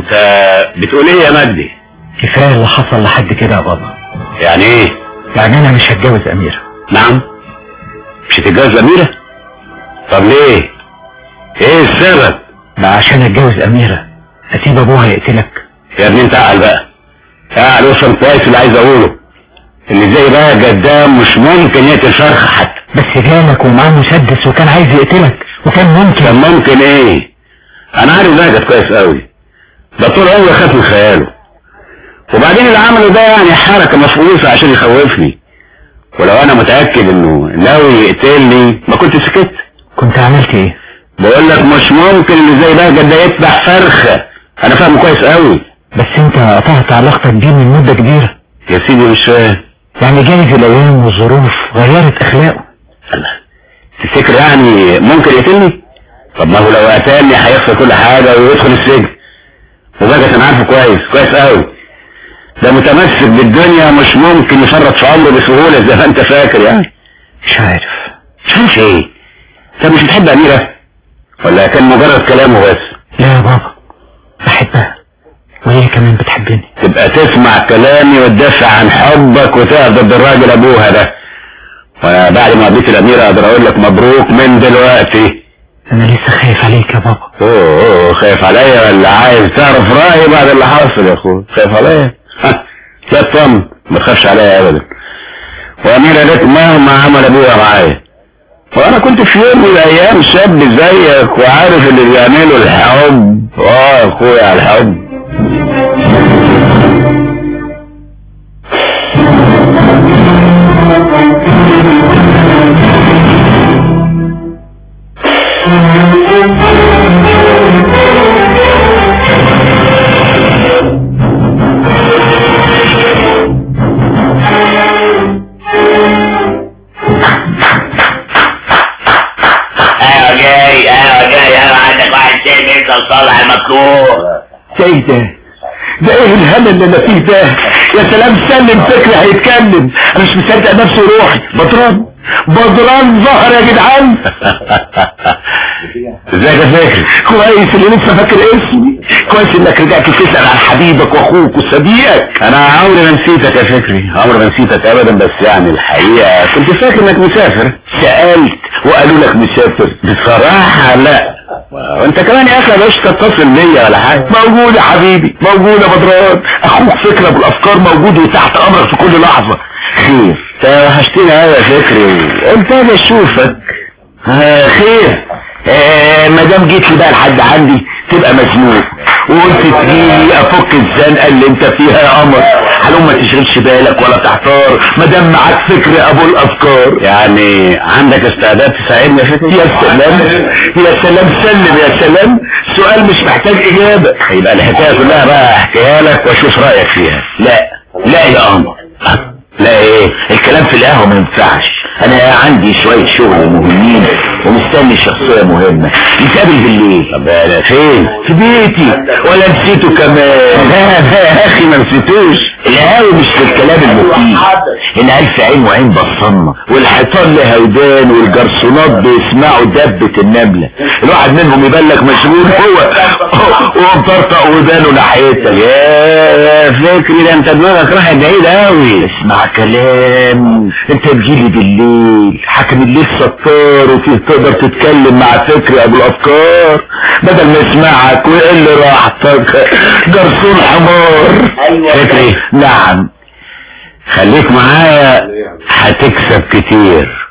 انت بتقول ايه يا مجدي كفاية اللي حصل لحد كده يا بابا يعني ايه يعني انا مش هتجوز اميرة نعم مش هتتجوز اميرة طب ليه ايه السبب ما عشان اتجوز اميرة اسيب ابوها يقتلك يا ابني انت اعقل بقى اعقل وصل كويس اللي عايز اقوله اللي زي بقى قدام مش ممكن يقتل فرخة حتى بس جالك ومعاه مسدس وكان عايز يقتلك وكان ممكن كان ممكن ايه انا عارف ده كانت كويس قوي ده طول عمري خاف من خياله وبعدين اللي عمله ده يعني حركة مفقوسة عشان يخوفني ولو انا متأكد انه ناوي يقتلني ما كنت سكت كنت عملت ايه بقول لك مش ممكن اللي زي بقى ده يذبح فرخة انا فاهمه كويس قوي بس انت قطعت علاقتك بيه من مدة كبيرة يا سيدي مش فاهم يعني جايز الايام والظروف غيرت اخلاقه الله تفتكر يعني ممكن يقتلني طب ما هو لو قتلني هيخسر كل حاجة ويدخل السجن وبقى انا عارفه كويس كويس قوي ده متمسك بالدنيا مش ممكن يفرط في عمره بسهولة زي ما انت فاكر يعني مش عارف مش عارف ايه انت مش بتحب اميرة ولا كان مجرد كلامه بس لا يا بابا بحبها وهي كمان بتحبني تبقى تسمع كلامي وتدافع عن حبك وتقف ضد الراجل ابوها ده وانا بعد ما قابلت الاميرة اقدر اقول لك مبروك من دلوقتي انا لسه خايف عليك يا بابا اوه اوه خايف عليا ولا عايز تعرف رأيي بعد اللي حصل يا اخويا خايف عليا ها، لا تطمن ما تخافش عليا ابدا واميرة لك مهما عمل ابويا معايا وانا كنت في يوم من الايام شاب زيك وعارف اللي بيعمله الحب اه يا اخويا على الحب ايوه جاي ايوه جاي ايوه عندك واحد تاني انت صالح المطلوب ايه ده ده ايه الهم اللي انا فيه ده يا سلام سلم فكري هيتكلم انا مش مصدق نفسي روحي بدران بدران ظهر يا جدعان ازيك يا فكري كويس اللي لسه فاكر اسمي كويس انك رجعت تسأل عن حبيبك واخوك وصديقك انا عمري ما نسيتك يا فكري عمري ما نسيتك ابدا بس يعني الحقيقة كنت فاكر انك مسافر سألت وقالوا لك مسافر بصراحة لا وانت كمان يا اخي مش تتصل بيا ولا حاجة موجود يا حبيبي موجود يا بدران اخوك فكرة بالافكار موجود وتحت امرك في كل لحظة خير انت وحشتني قوي يا فكري قلت اجي اشوفك آه خير آه ما دام جيت لي بقى لحد عندي تبقى مزنوق وقلت تجيلي افك الزنقه اللي انت فيها يا قمر حلو ما تشغلش بالك ولا تحتار ما دام معاك فكر ابو الافكار يعني عندك استعداد تساعدني يا فكري يا سلام يا سلام سلم يا سلام سؤال مش محتاج اجابه يبقى الحكاية كلها بقى احكيها لك واشوف رأيك فيها لا لا يا قمر لا ايه الكلام في القهوة ما ينفعش انا عندي شوية شغل مهمين ومستني شخصية مهمة نتقابل بالليل طب انا فين في بيتي ولا نسيته كمان لا لا يا اخي ما نسيتوش القهاوي مش في الكلام المفيد هنا الف عين وعين بصمة والحيطان له ودان والجرسونات بيسمعوا دبة النملة الواحد منهم يبان لك مشغول هو هو مطرطق ودانه ناحيتك يا فكري ده انت دماغك راحت بعيد قوي اسمع كلام انت تجيلي بالليل حاكم الليل ستار وفيه تقدر تتكلم مع فكري ابو الافكار بدل ما يسمعك ويقل راحتك جرسون حمار فكري نعم خليك معايا هتكسب كتير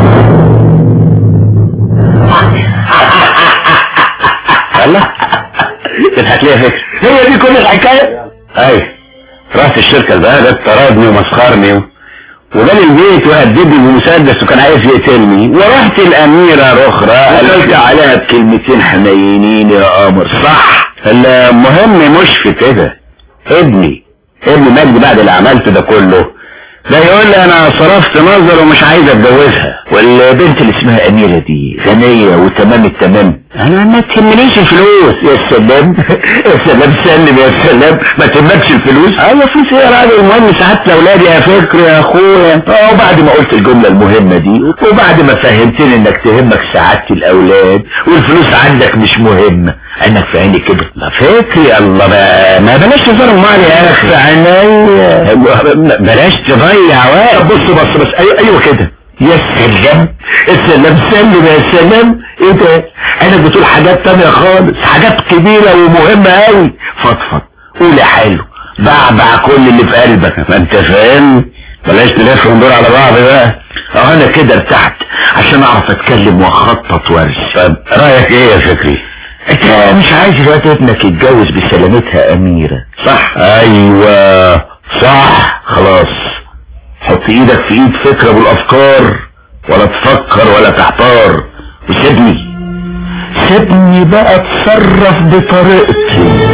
الله تضحك ليه يا فكري هي دي كل الحكاية ايوه رحت الشركة بقى ده طردني ومسخرني و... وجالي البيت وهددني بمسدس وكان عايز يقتلني ورحت الأميرة رخرة قلت عليها بكلمتين حنينين يا قمر صح المهم مش في كده ابني ابني مجدي بعد اللي عملته ده كله ده يقول لي انا صرفت نظر ومش عايز اتجوزها والبنت اللي اسمها اميرة دي غنية وتمام التمام انا ما تهمنيش الفلوس يا سلام يا سلام سلم يا سلام ما تهمكش الفلوس ايوه فلوس ايه يا راجل المهم سعادة اولادي يا فكر يا اخويا اه وبعد ما قلت الجملة المهمة دي وبعد ما فهمتني انك تهمك سعادة الاولاد والفلوس عندك مش مهمة انك في عيني كده ما فكري الله ما, ما بلاش تظهر مال يا اخي عينيا بلاش تضيع وقت بص بص بس ايوه ايوه كده يا سلام السلام سلم يا سلام ايه ده انا بتقول حاجات تانية خالص حاجات كبيرة ومهمة قوي فضفض قول يا حلو بعبع كل اللي في قلبك ما انت فاهم بلاش نلف وندور على بعض بقى اه انا كده ارتحت عشان اعرف اتكلم واخطط وارسم طب رايك ايه يا فكري انت مش عايز الوقت ابنك يتجوز بسلامتها اميرة صح ايوه صح خلاص حط ايدك في ايد فكرة بالافكار ولا تفكر ولا تحتار وسيبني سيبني بقى اتصرف بطريقتي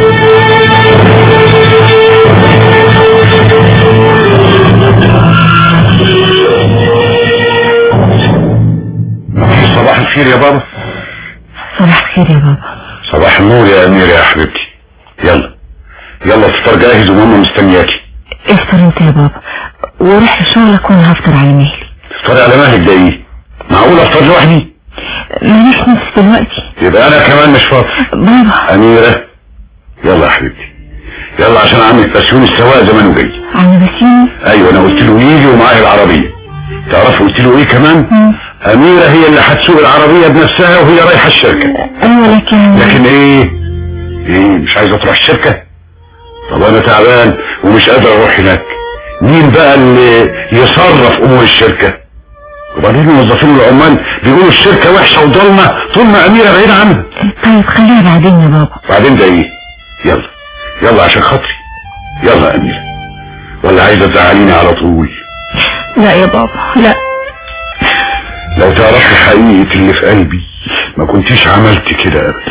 صباح الخير يا بابا صباح الخير يا بابا صباح النور يا امير يا حبيبتي يلا يلا الفطار جاهز وماما مستنياكي افطر انت يا بابا وروح لشغلك وانا هفطر على مهلي افطري على مهلك ده ايه معقول افطر لوحدي ماليش نفس دلوقتي يبقى انا كمان مش فاضي بابا اميرة يلا يا حبيبتي يلا عشان عمك بسيون السواق زمانه جاي عم بسيوني ايوه انا قلت له يجي ومعاه العربية تعرف قلت له ايه كمان مم. اميرة هي اللي هتسوق العربية بنفسها وهي رايحة الشركة ايوه لكن لكن ايه ايه مش عايزة تروح الشركة طب انا تعبان ومش قادر اروح هناك مين بقى اللي يصرف امور الشركة وبعدين الموظفين والعمال بيقولوا الشركة وحشة وضلمة طول ما اميرة بعيدة عنها طيب خليها بعدين يا بابا بعدين ده ايه يلا يلا عشان خاطري يلا يا اميرة ولا عايزة تزعليني على طول لا يا بابا لا لو تعرفي حقيقة اللي في قلبي ما كنتيش عملت كده ابدا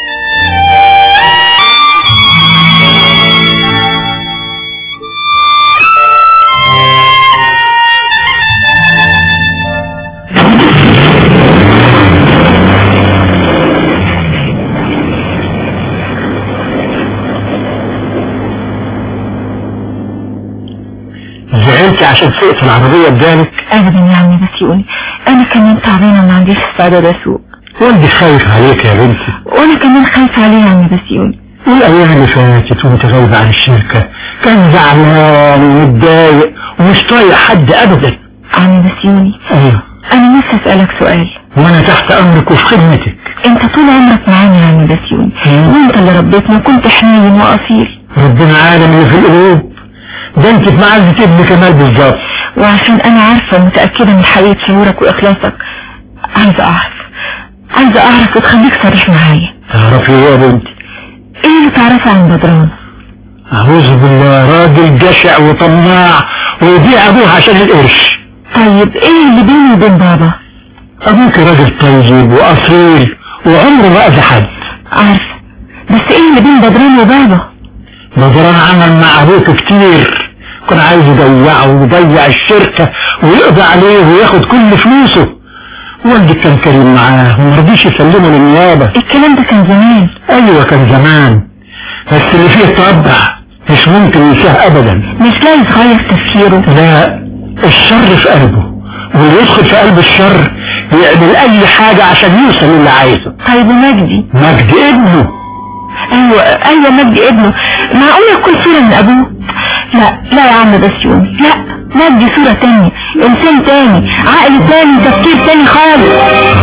زعلت عشان سقت العربية قدامك ابدا يا عمي بسيوني انا كمان تعبانه وما عنديش استعداد اسوق والدي خايف عليك يا بنتي وانا كمان خايفه عليه يا عمي بسيوني والأيام اللي فاتت وانت غايبة عن الشركة كان زعلان ومتضايق ومش طايق حد أبدا عمي بسيوني أيوه انا نفسي اسالك سؤال وأنا تحت أمرك وفي خدمتك انت طول عمرك معانا يا عمي بسيوني وانت اللي ربيتنا وكنت حنين واصيل ربنا عالم اللي في القلوب ده انت في معزة ابن كمال بالظبط وعشان انا عارفه ومتاكده من حقيقه شعورك واخلاصك عايزه اعرف عايزه اعرف وتخليك صريح معايا تعرفي ايه يا بنتي ايه اللي تعرفه عن بدران أعوذ بالله راجل جشع وطماع ويبيع أبوه عشان القرش طيب ايه اللي بيني وبين بابا أبوك راجل طيب وأصيل وعمره ما أذى حد عارفه بس ايه اللي بين بدران وبابا نظران عمل مع أبوك كتير كان عايز يضيعه ويضيع الشركة ويقضي عليه وياخد كل فلوسه والدي كان كريم معاه وما رضيش يسلمه للنيابة الكلام ده كان زمان أيوة كان زمان بس اللي فيه طبع مش ممكن ينساه أبدا مش لا يتغير تفكيره لا الشر في قلبه واللي يدخل في قلب الشر يعمل أي حاجة عشان يوصل للي عايزه طيب ومجدي مجد ابنه ايوه ايوه مجدي ابنه معقول يكون صورة من ابوه لا لا يا عم بسيوني لا مجدي صورة تانية انسان تاني عقل تاني تفكير تاني خالص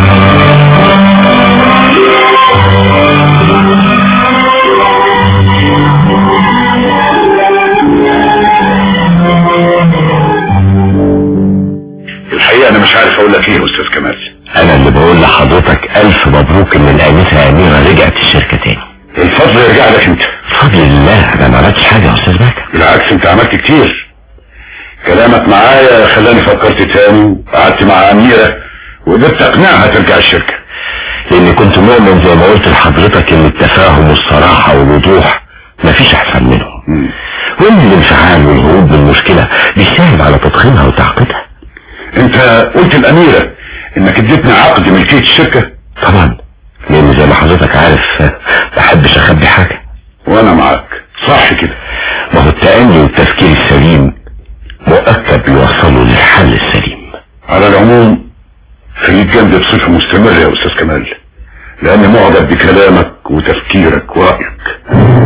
الحقيقة انا مش عارف اقول لك ايه يا استاذ كمال أنا اللي بقول لحضرتك ألف مبروك إن الآنسة أميرة رجعت الشركة تاني الفضل يرجع لك انت بفضل الله أنا ما عملتش حاجة يا أستاذ بكر بالعكس انت عملت كتير كلامك معايا خلاني فكرت تاني وقعدت مع اميرة وقدرت اقنعها ترجع الشركة لأني كنت مؤمن زي ما قلت لحضرتك إن التفاهم والصراحة والوضوح مفيش أحسن منهم مم. وان الانفعال والهروب من المشكلة بيساعد على تضخيمها وتعقيدها انت قلت الاميرة انك اديتني عقد ملكية الشركة طبعا لان زي ما حضرتك عارف بحبش اخبي حاجة وانا معاك صح كده ما هو التأني والتفكير السليم مؤكد بيوصلوا للحل السليم على العموم في جنبي بصفة مستمرة يا استاذ كمال لاني معجب بكلامك وتفكيرك ورأيك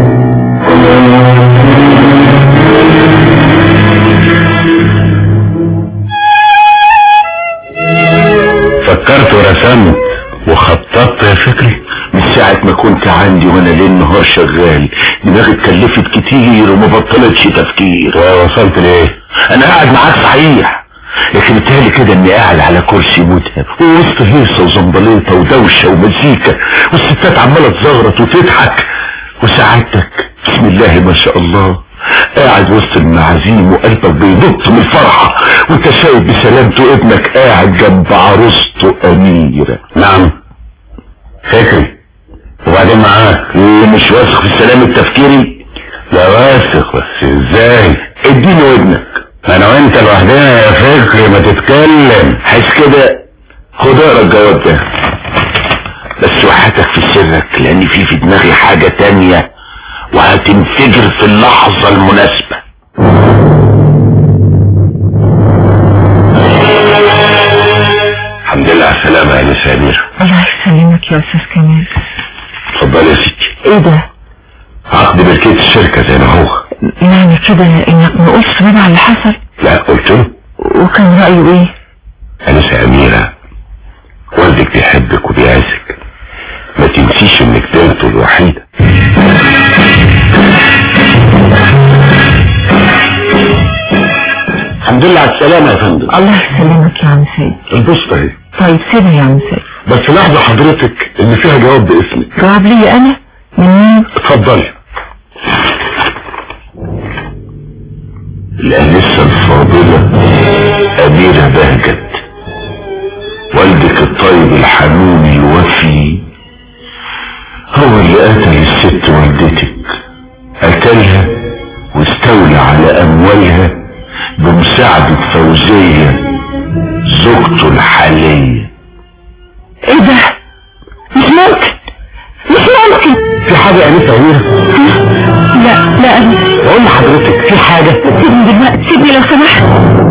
فكرت ورسمت وخططت يا فكري من ساعة ما كنت عندي وانا ليل نهار شغال دماغي اتكلفت كتير وما بطلتش تفكير وصلت ليه انا قاعد معاك صحيح لكن اتهيألي كده اني قاعد على كرسي متعب ووسط هيصة وزنبليطة ودوشة ومزيكا والستات عمالة تزغرط وتضحك وسعادتك بسم الله ما شاء الله قاعد وسط المعازيم وقلبك بينط من الفرحة وانت شايف بسلامته ابنك قاعد جنب عروسته أميرة نعم فكري وبعدين معاك ايه مش واثق في السلام التفكيري لا واثق بس ازاي اديني ودنك انا وانت لوحدنا يا فكري ما تتكلم حس كده خد اقرا الجواب ده بس وحياتك في سرك لان في في دماغي حاجة تانية وهتنفجر في اللحظة المناسبة الحمد لله على السلامة يا نسا أميرة الله يسلمك يا استاذ كمال اتفضل يا ستي ايه ده عقد ملكية الشركة زي ما هو يعني كده انك ما قلتش بابا على اللي حصل لا قلت له وكان رأيه ايه أنسة أميرة والدك بيحبك وبيعزك ما تنسيش انك بنته الوحيدة الحمد لله على السلامة يا فندم الله يسلمك يا عم سيد البوسطة اهي طيب سيبها يا عم سيد بس لاحظة حضرتك ان فيها جواب باسمك جواب لي انا من مين اتفضلي الأنسة الفاضلة أميرة بهجت والدك الطيب الحنون الوفي هو اللي قتل الست والدتك قتلها واستولى على أموالها بمساعدة فوزية زوجته الحالية ايه ده مش ممكن مش ممكن في حاجة يا أنسة أميرة لا لا أنا بقول لحضرتك في حاجة سيبني دلوقتي سيبني لو سمحت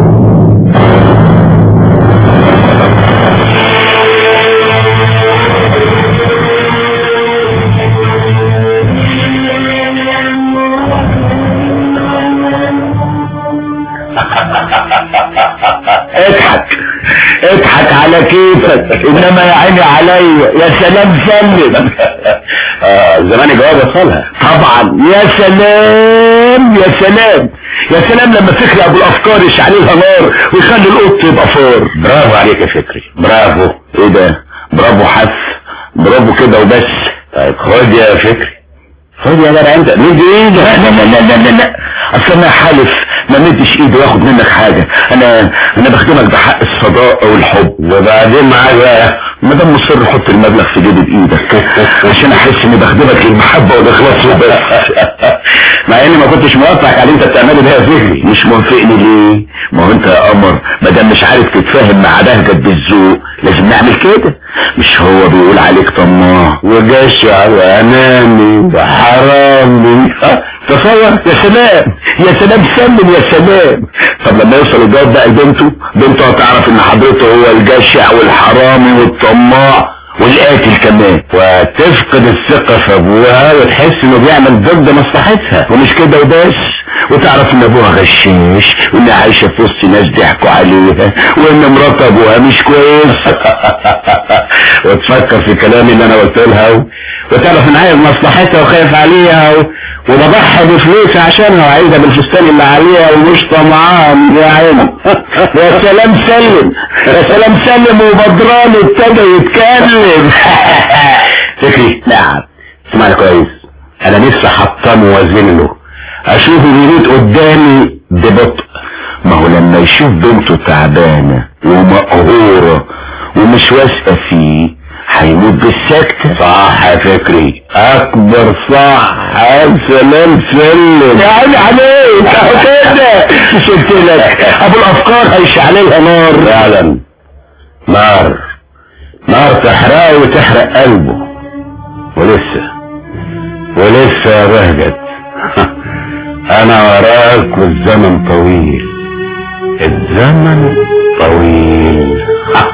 اضحك اضحك على كيفك انما يا عيني عليا يا سلام سلم آه زمان جواب وصلها طبعا يا سلام يا سلام يا سلام لما فكري ابو الافكار يشعللها نار ويخلي القط يبقى فار برافو عليك يا فكري برافو ايه ده برافو حف برافو كده وبس طيب خد يا فكري خد يا جدع انت مد ايدك لا لا لا لا لا لا اصل انا حالف ما مدش ايدي واخد منك حاجة انا انا بخدمك بحق الصداقة والحب وبعدين معاك بقى ما دام مصر حط المبلغ في جيبي بايدك عشان احس اني بخدمك للمحبة والاخلاص وبس مع اني ما كنتش موافق على اللي انت بتعمله ده يا فكري مش موافقني ليه ما هو انت يا قمر ما دام مش عارف تتفاهم مع بهجت بالذوق لازم نعمل كده مش هو بيقول عليك طماع وجشع واناني وحرامي تصور يا سلام يا سلام سلم يا سلام طب لما يوصل الجواب بقى لبنته بنته هتعرف ان حضرته هو الجشع والحرامي والطماع والقاتل كمان وتفقد الثقة في ابوها وتحس انه بيعمل ضد مصلحتها ومش كده وبس وتعرف ان ابوها غشاش وانها عايشة في وسط ناس ضحكوا عليها وان مرات ابوها مش كويس وتفكر في كلامي اللي انا قلت لها و... وتعرف ان عايز مصلحتها وخايف عليها و... وبضحي بفلوسي عشانها وعايزها بالفستان اللي عليها ومش طمعان يا عيني يا سلام سلم يا سلام سلم وبدران ابتدى يتكلم فكري نعم اسمعني كويس انا لسه حطام وازن له اشوفه بيموت قدامي ببطء ما هو لما يشوف بنته تعبانة ومقهورة ومش واثقة فيه هيموت بالسكتة صح يا فكري اكبر صح سلام سلم يا عيني عليك اهو كده مش قلت لك ابو الافكار هيشعللها نار فعلا نار نار تحرقه وتحرق قلبه ولسه ولسه يا بهجت انا وراك والزمن طويل الزمن طويل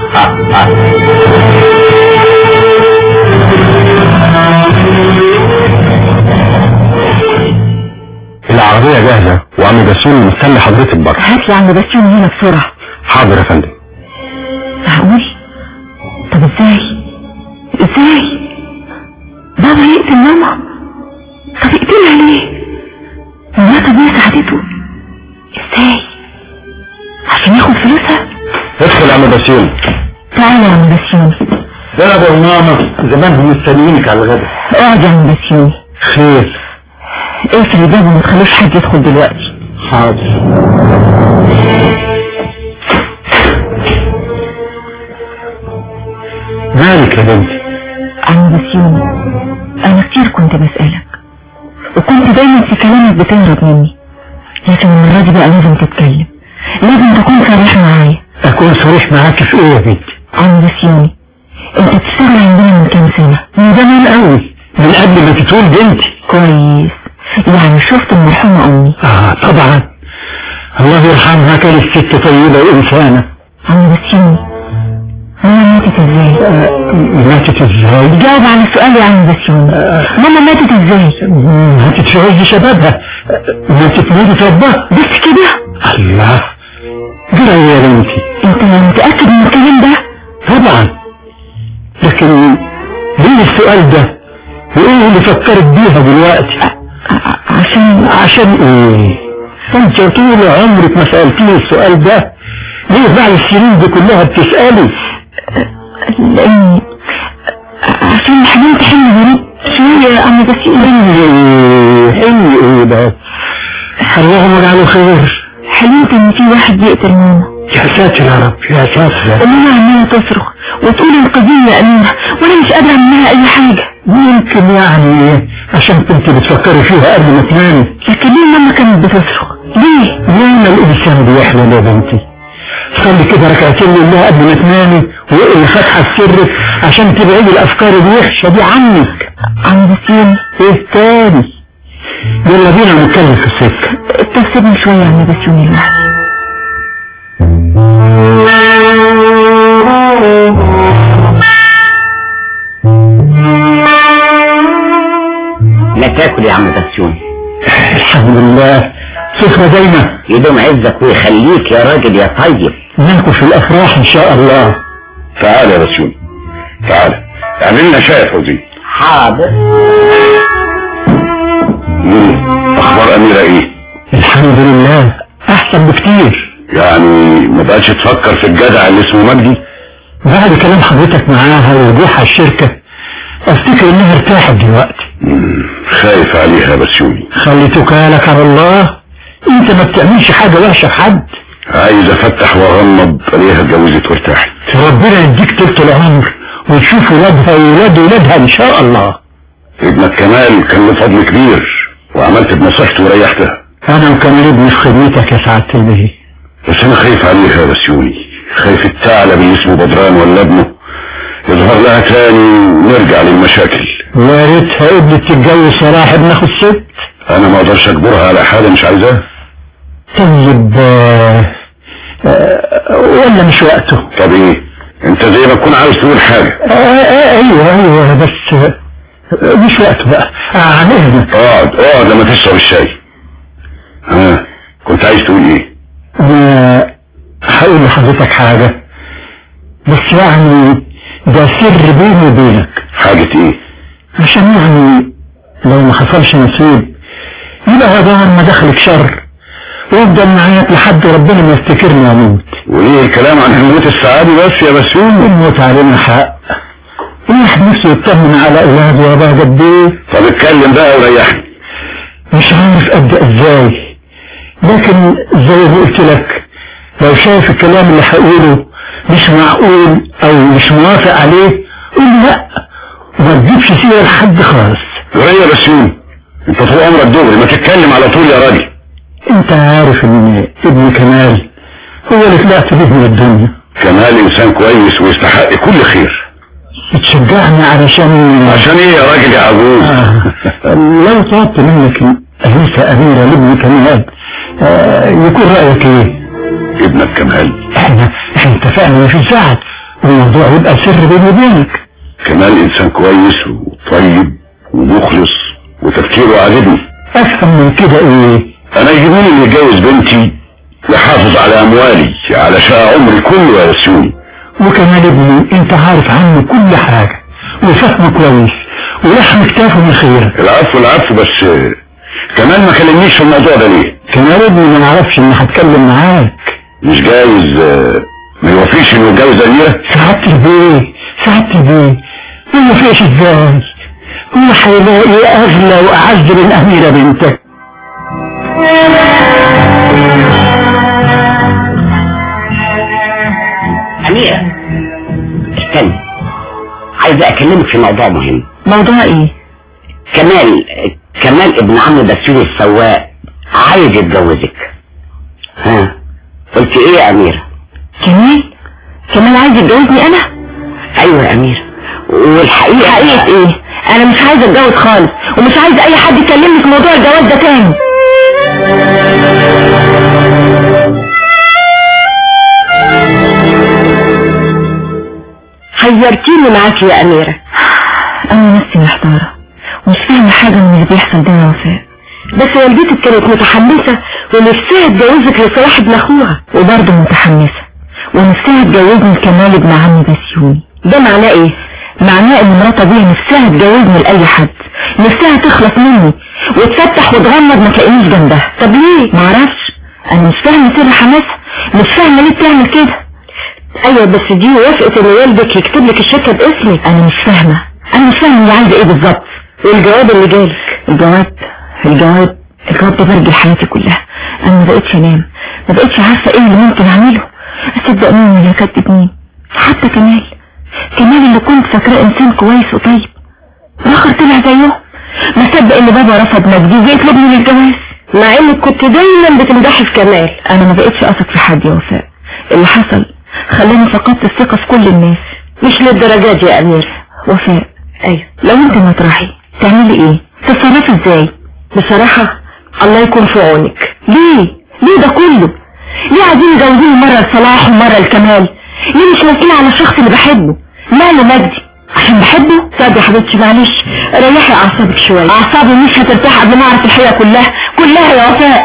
العربية جاهزة وعم بسيون مستني حضرتك بره هات لي عم بسيون هنا بسرعة حاضر يا فندم معقول طب ازاي ازاي بابا يقتل ماما طب يقتلها ليه مرات ابويا ساعدته ازاي عشان ياخد فلوسها ادخل يا عم بسيون تعالى يا عم بسيوني ده ابو ماما زمانهم مستنيينك على الغدا اقعد يا عم بسيوني خير اقفل الباب وما تخلوش حد يدخل دلوقتي حاضر مالك يا بنتي عم بسيوني انا كتير كنت بسألك وكنت دايما في كلامك بتهرب مني لكن المرة دي بقى لازم تتكلم لازم تكون صريح معايا اكون صريح معاك في ايه يا بنتي عم بسيوني انت بتشتغل عندنا من كام سنة من زمان قوي من قبل ما تتولد بنتي كويس يعني شفت المرحومة امي اه طبعا الله يرحمها كانت ست طيبة وإنسانة عم بسيوني ماما ماتت ازاي ماتت ازاي؟ جاوب على السؤال يا عم بسيوني ماما ماتت ازاي ماتت في عز شبابها ماتت موت ربها بس كده الله جرى يا بنتي انت متأكد من الكلام ده طبعا لكن ليه السؤال ده وايه اللي فكرت بيها دلوقتي عشان عشان ايه انت طول عمرك ما سألتني السؤال ده ليه بعد السنين دي كلها بتسألي لاني عشان حلمت حلم غريب شوية يا عم بسيوني ايه حلو ايه ده اللهم اجعله خير حلمت ان في واحد بيقتل ماما يا ساتر يا رب يا ساتر وماما عمالة تصرخ وتقول انقذيني يا اميرة وانا مش قادرة اعمل لها اي حاجة يمكن يعني عشان كنت بتفكري فيها قبل ما تنامي لكن ليه ماما كانت بتصرخ ليه ليه الانسان بيحلم يا بنتي صلي كده ركعتين لله قبل ما تنامي واقري فاتحه السر عشان تبعدي الافكار الوحشه دي عنك عم بسيوني ايه تاني يلا بينا نتكلم في السكه طب سيبني شوية يا عم بسيوني لوحدي ما تاكل يا عم بسيوني الحمد لله سفرة دايما يدوم عزك ويخليك يا راجل يا طيب ناكل في الافراح ان شاء الله تعال يا بسيون تعال اعمل لنا شاي يا فوزي حاضر مم. اخبار اميرة ايه الحمد لله احسن بكتير يعني ما بقتش تفكر في الجدع اللي اسمه مجدي بعد كلام حضرتك معاها ووضوحها الشركة افتكر انها ارتاحت دلوقتي مم. خايف عليها يا بسيوني خلي توكالك على الله انت ما بتعملش حاجة وحشة في حد عايز افتح واغمض الاقيها اتجوزت وارتاحت ربنا يديك طول العمر وتشوف ولادها وولاد ولادها ان شاء الله ابنك كمال كان له فضل كبير وعملت بنصيحته وريحتها انا وكمال ابني في خدمتك يا سعادة البيه بس انا خايف عليها يا بسيوني خايف الثعلب اللي اسمه بدران ولا ابنه يظهر لها تاني ونرجع للمشاكل يا ريتها قبلت تتجوز صلاح ابن اخو الست انا ما اقدرش اجبرها على حاجه مش عايزاها طيب آه، آه، ولا مش وقته طب ايه انت زي ما تكون عاوز تقول حاجه آه، آه، ايوه ايوه بس آه، مش وقته بقى آه، عن اذنك اقعد اقعد لما تشرب الشاي ها كنت عايز تقول ايه انا هقول لحضرتك حاجة بس يعني ده سر بيني وبينك حاجه ايه عشان يعني لو ما حصلش نصيب يبقى غدار ما دخلك شر وافضل معاك لحد ربنا ما يفتكرني واموت وليه الكلام عن الموت السعادي بس يا بسيون الموت علينا حق الواحد نفسه يطمن على اولاده يا بابا قد ايه طب اتكلم بقى وريحني مش عارف ابدا ازاي لكن زي ما قلت لك لو شايف الكلام اللي هقوله مش معقول او مش موافق عليه قول لا وما تجيبش سيرة لحد خالص يا بسيون انت طول عمرك دغري ما تتكلم على طول يا راجل انت عارف ان ابن كمال هو اللي طلعت به من الدنيا كمال انسان كويس ويستحق كل خير بتشجعني علشان عشان ايه يا راجل يا عجوز آه. لو طلبت منك أنسة أميرة لابن كمال آه يكون رأيك ايه ابنك كمال احنا احنا اتفقنا في ساعة والموضوع يبقى سر بيني وبينك كمال انسان كويس وطيب ومخلص وتفكيره عاجبني افهم من كده ايه انا يجبني اللي يتجوز بنتي يحافظ على اموالي على شقى عمري كله يا يسوني وكمان ابني انت عارف عنه كل حاجة وفهمه كويس ولحم كتافه من خيرك العفو العفو بس آه، كمال ما كلمنيش في الموضوع ده ليه كمان ابني ما نعرفش ان هتكلم معاك مش جايز آه، ما يوفيش انه يتجوز اميره سعادة البيه سعادة البيه ما فيش ازاي هو هيلاقي اغلى واعز من اميرة بنتك أميرة استنى عايز أكلمك في موضوع مهم موضوع ايه كمال كمال ابن عم بسيوني السواق عايز يتجوزك ها قلت ايه يا أميرة كمال كمال عايز يتجوزني انا أيوة يا أميرة والحقيقة حقيقة ايه انا مش عايزة اتجوز خالص ومش عايزة اي حد يكلمني في موضوع الجواز ده تاني حيرتيني معاكي يا أميرة انا نفسي محتارة مش فاهمة حاجة من اللي بيحصل ده يا وفاء بس والدتك كانت متحمسة ونفسها تجوزك لصلاح ابن أخوها وبرضه متحمسة ونفسها تجوزني كمال ابن عمي بسيوني ده معناه ايه؟ معناه ان مرات ابويا نفسها تجوزني لاي حد نفسها تخلص مني وتفتح وتغمض ما تلاقينيش جنبها طب ليه؟ معرفش انا مش فاهمة سر حماسها مش فاهمة ليه بتعمل كده ايوه بس دي وافقت ان والدك يكتب لك الشركة باسمك انا مش فاهمة انا مش فاهمة هي عايزة ايه بالظبط والجواب اللي جالك الجواب الجواب الجواب ده برد حياتي كلها انا ما بقتش انام ما بقتش عارفة ايه اللي ممكن اعمله اصدق مين ولا اكذب مين حتى كمال كمال اللي كنت فاكراه انسان كويس وطيب الاخر طلع زيه ما صدق ان بابا رفض مجدي وجه يطلبني للجواز مع انك كنت دايما بتمدحي في كمال انا ما بقتش اثق في حد يا وفاء اللي حصل خلاني فقدت الثقة في كل الناس مش للدرجة دي يا أمير وفاء ايوه لو انت مطرحي تعملي ايه تتصرفي ازاي بصراحة الله يكون في عونك ليه ليه ده كله ليه عايزين يجوزوني مرة لصلاح ومرة لكمال ليه مش ماسكين على الشخص اللي بحبه ماله مجدي عشان بحبه طب يا حبيبتي معلش ريحي اعصابك شوية اعصابي مش هترتاح قبل ما اعرف الحقيقة كلها كلها يا وفاء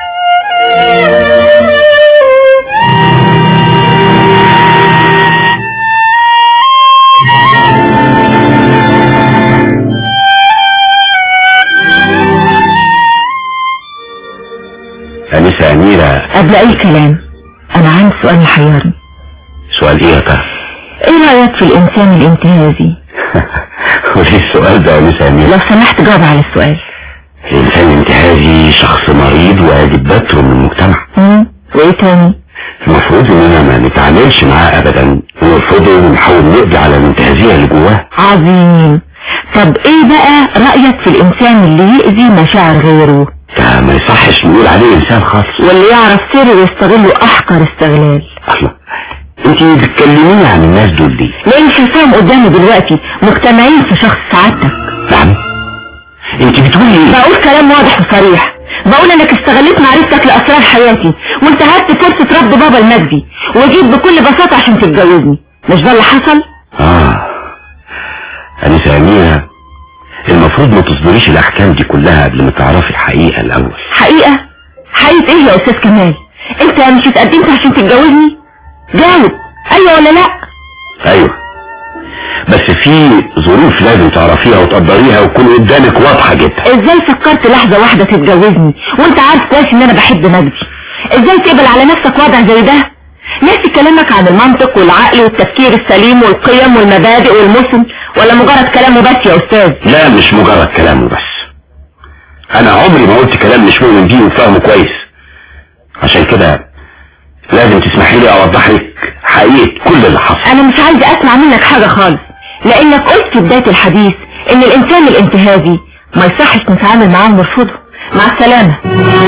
أنسة أميرة قبل اي كلام انا عندي سؤال محيرني سؤال إيه يا ترى؟ ايه رأيك في الانسان الانتهازي وليه السؤال ده يا أنسة أميرة؟ لو سمحت جاوب على السؤال الإنسان الانتهازي شخص مريض ويجب بتره من المجتمع مم. وايه تاني المفروض إننا ما نتعاملش معاه أبدا ونرفضه ونحاول نقضي على الانتهازية اللي جواه عظيم طب ايه بقى رأيك في الانسان اللي يأذي مشاعر غيره ده ما يصحش نقول عليه إنسان خالص واللي يعرف سر ويستغله احقر استغلال الله انت بتكلميني عن الناس دول ليه؟ لان شايفاهم قدامي دلوقتي مجتمعين في شخص سعادتك نعم انت بتقولي ايه؟ بقول كلام واضح وصريح بقول انك استغليت معرفتك لاسرار حياتي وانتهزت فرصة رد بابا المجدي وجيت بكل بساطة عشان تتجوزني مش ده اللي حصل اه أنسة أميرة المفروض ما تصدريش الأحكام دي كلها قبل ما تعرفي الحقيقة الأول حقيقة حقيقة ايه يا استاذ كمال انت مش اتقدمت عشان تتجوزني جاوب ايوه ولا لا أيوه بس في ظروف لازم تعرفيها وتقدريها وتكون قدامك واضحة جدا ازاي فكرت لحظة واحدة تتجوزني وانت عارف كويس ان انا بحب مجدي ازاي تقبل على نفسك وضع زي ده ناسي كلامك عن المنطق والعقل والتفكير السليم والقيم والمبادئ والمثل ولا مجرد كلام بس يا استاذ لا مش مجرد كلام بس أنا عمري ما قلت كلام مش مؤمن بيه وفاهمه كويس عشان كده لازم تسمحي لي أوضح لك حقيقة كل اللي حصل انا مش عايزة اسمع منك حاجة خالص لانك قلت في بداية الحديث ان الانسان الانتهازي ما يصحش نتعامل معاه ونرفضه مع السلامة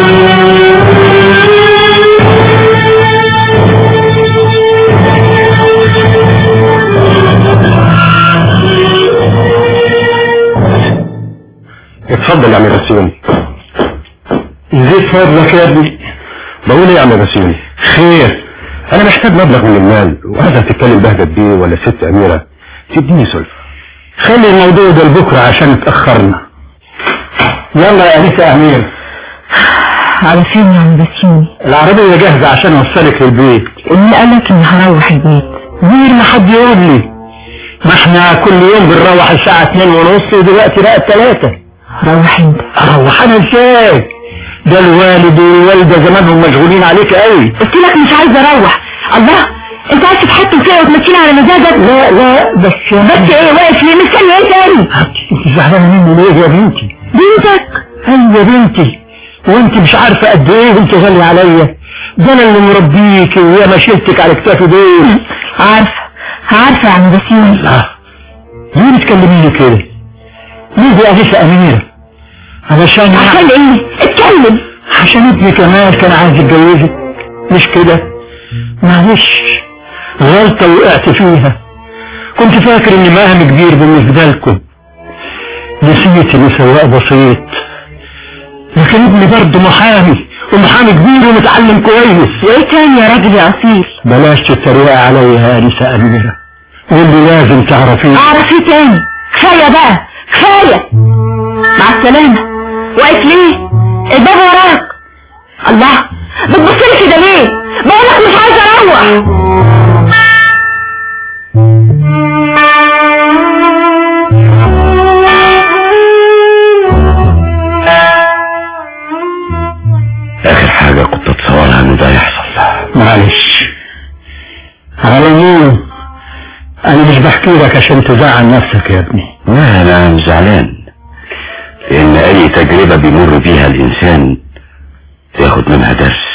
اتفضل يا عم بسيوني زيد فضلك يا ابني بقول ايه يا عم بسيوني خير انا محتاج مبلغ من المال وعايزك تتكلم بهجت بيه ولا ست اميرة تديني سلفة خلي الموضوع ده لبكره عشان اتأخرنا يلا يا أنسة أمير على فين يا عم بسيوني العربية جاهزة عشان أوصلك للبيت اللي قالك اني هروح البيت غير ما حد يقول لي ما احنا كل يوم بنروح الساعة اتنين ونص ودلوقتي بقى التلاتة روح انت اروح انا ازاي ده الوالد والوالدة زمانهم مشغولين عليك قوي قلت لك مش عايز اروح الله انت عايز تتحكم فيا وتمشيني على مزاجك لا لا بس بس ايه واقف ليه مستني ايه تاني انت زعلانة مني ليه يا بنتي بنتك ايوه بنتي وانت مش عارفة قد ايه انت غالية عليا ده انا اللي مربيكي ويا ما شلتك على كتافي دول عارفة عارفة يا عم بسيوني لا ليه بتكلميني كده ليه دي أنسة أميرة علشان عشان ايه اتكلم عشان ابني كمال كان عايز يتجوزك مش كده معلش غلطة وقعت فيها كنت فاكر اني مهام كبير بالنسبة لكم نسيت اني سواق بسيط لكن ابني برضه محامي ومحامي كبير ومتعلم كويس وايه تاني يا راجل يا اصيل بلاش تتريق عليا يا أنسة أميرة واللي لازم تعرفيه اعرف ايه تاني كفاية بقى كفاية مع السلامة واقف ليه الباب وراك الله بتبصلي كده ليه بقولك مش عايزة اروح اخر حاجة كنت اتصورها ان ده يحصل معلش على العموم انا مش بحكي لك عشان تزعل نفسك يا ابني لا انا مش زعلان لان اي تجربة بيمر بيها الانسان ياخد منها درس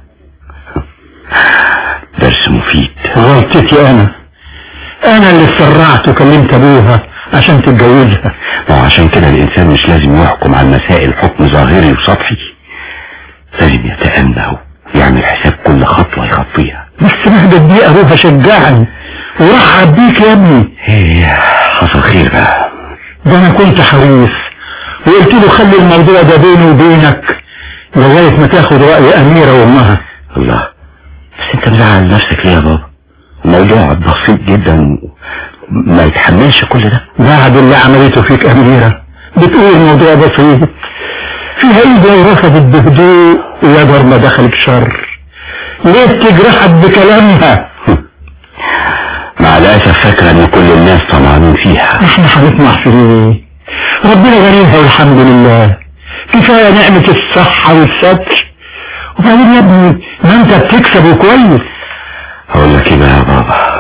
درس مفيد غلطتي انا انا اللي اتسرعت وكلمت ابوها عشان تتجوزها ما هو عشان كده الانسان مش لازم يحكم على المسائل حكم ظاهري وسطحي لازم يتأنى ويعمل حساب كل خطوة يخطيها بس بهدت دي ابوها شجعني ورحب بيك يا ابني ايه حصل خير بقى ده انا كنت حريص وقلت له خلي الموضوع ده بيني وبينك لغاية ما تاخد رأي اميرة وامها الله بس انت مزعل نفسك ليه يا بابا الموضوع بسيط جدا ما يتحملش كل ده بعد اللي عملته فيك اميرة بتقول الموضوع بسيط فيها ايه لو رفضت بهدوء ويدر ما دخلك شر ليه بتجرحك بكلامها مع الاسف فاكرة ان كل الناس طمعانين فيها احنا هنطمع في ايه ربنا غنيها والحمد لله كفاية نعمة الصحة والستر وبعدين يا ابني ما انت بتكسب كويس اقول لك ايه بقى يا بابا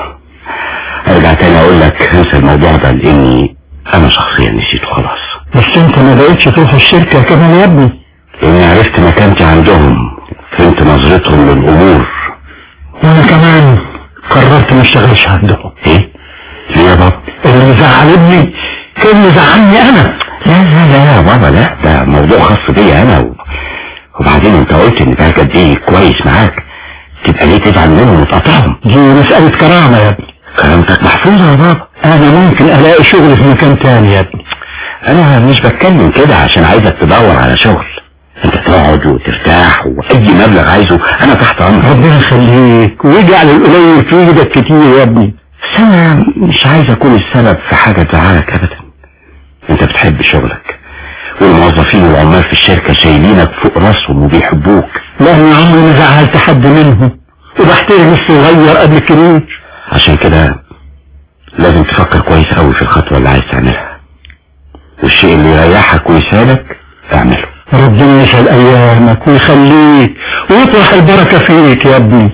ارجع تاني اقول لك انسى الموضوع ده لاني انا شخصيا نسيته خلاص بس انت ما بقتش تروح الشركة كمان يا ابني لاني عرفت مكانتي عندهم فهمت نظرتهم للامور وانا كمان قررت ما اشتغلش عندهم ايه ليه يا بابا اللي زعل ابني كان مزعلني انا لا لا لا يا بابا لا ده موضوع خاص بيا انا و... وبعدين انت قلت ان بقى قد ايه كويس معاك تبقى ليه تزعل منهم وتقطعهم دي مسألة كرامة يا ابني كرامتك محفوظة يا بابا انا ممكن الاقي شغل في مكان تاني يا ابني انا مش بتكلم كده عشان عايزك تدور على شغل انت تقعد وترتاح واي مبلغ عايزه انا تحت امرك ربنا يخليك ويجعل القليل في ايدك كتير يا ابني بس انا مش عايز اكون السبب في حاجة تزعلك ابدا انت بتحب شغلك والموظفين والعمال في الشركة شايلينك فوق راسهم وبيحبوك لاني عمري ما زعلت حد منهم وبحترم الصغير قبل الكبير عشان كده لازم تفكر كويس قوي في الخطوة اللي عايز تعملها والشيء اللي يريحك ويسعدك اعمله ربنا يسعد ايامك ويخليك ويطرح البركة فيك يا ابني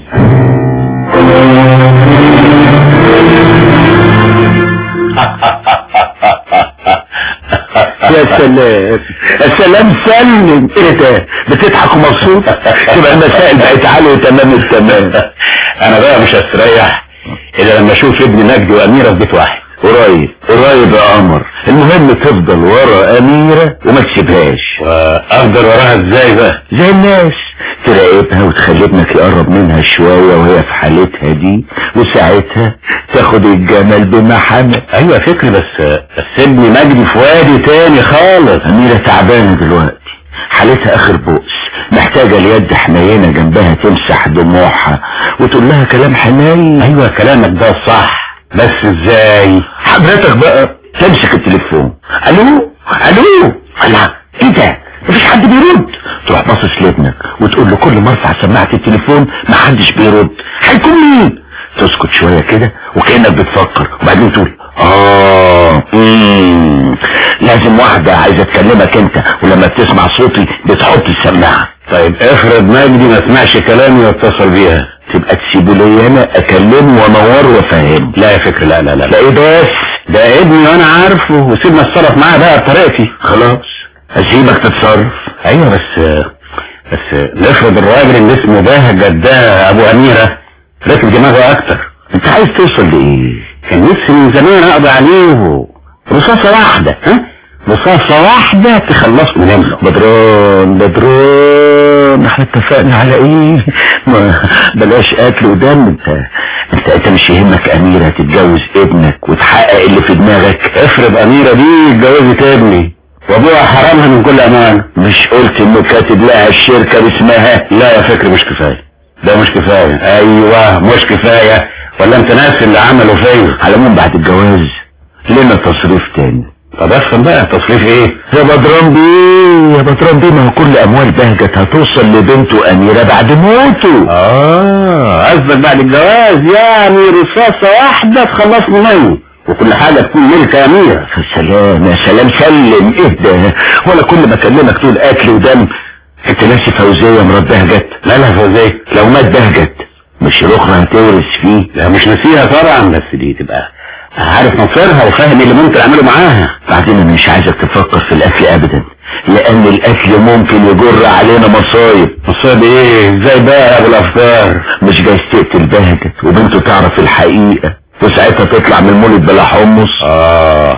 يا سلام يا سلام سلم ايه ده بتضحك ومبسوط تبقى المسائل بقت عالية تمام التمام انا بقى مش هستريح الا لما اشوف ابن مجدي واميرة في بيت واحد قريب قريب يا قمر المهم تفضل ورا اميرة وما تسيبهاش افضل وراها ازاي بقى زي الناس تراقبها وتخلي ابنك يقرب منها شوية وهي في حالتها دي وساعتها تاخد الجمل بمحمد ايوه فكري بس بس ابني مجدي في وادي تاني خالص اميرة تعبانة دلوقتي حالتها اخر بؤس محتاجة اليد حنينة جنبها تمسح دموعها وتقول لها كلام حنين ايوه كلامك ده صح بس ازاي حضرتك بقى تمسك التليفون الو الو الله ايه ده مفيش حد بيرد تروح باصص لابنك وتقول له كل ما ارفع سماعه التليفون محدش بيرد هيكون مين تسكت شويه كده وكانك بتفكر وبعدين تقول اه مم. لازم واحده عايزه تكلمك انت ولما بتسمع صوتي بتحط السماعه طيب افرض مجدي ما سمعش كلامي واتصل بيها تبقى تسيبه لي انا اكلمه وانوره وافهمه لا يا فكري لا لا لا لا ايه بس ده ابني وانا عارفه وسيبنا اتصرف معاه بقى بطريقتي خلاص هسيبك تتصرف ايوه بس بس نفرض الراجل اللي اسمه بهجت ده ابو اميرة ركب دماغه اكتر انت عايز توصل لايه كان نفسي من زمان اقضي عليه رصاصة واحدة ها رصاصة واحدة تخلص من امه بدران بدران احنا اتفقنا على ايه ما بلاش قتل ودم انت انت انت مش يهمك اميرة تتجوز ابنك وتحقق اللي في دماغك افرض اميرة دي اتجوزت ابني وابوها حرمها من كل امان مش قلت انه كاتب لها الشركة باسمها لا يا فكري مش كفاية ده مش كفاية ايوه مش كفاية ولا انت ناس اللي عملوا فيا على العموم بعد الجواز لنا تصريف تاني طب افهم بقى تصريف ايه يا بدران بيه يا بدران بيه ما هو كل اموال بهجت هتوصل لبنته اميرة بعد موته اه قصدك بعد الجواز يعني رصاصة واحدة تخلصني منه وكل حاجة تكون ملك اميرة يا سلام يا سلام سلم اهدى ولا كل ما اكلمك تقول اكل ودم انت ناسي فوزية مرات بهجت لا لا فوزية لو مات بهجت مش الاخرى هتورث فيه لا مش ناسيها طبعا بس دي تبقى عارف مصيرها وفاهم اللي ممكن اعمله معاها بعدين انا مش عايزك تفكر في الاكل ابدا لان الاكل ممكن يجر علينا مصايب مصايب ايه ازاي بقى يا ابو الافكار مش جايز تقتل بهجت وبنته تعرف الحقيقة وساعتها تطلع من المولد بلا حمص اه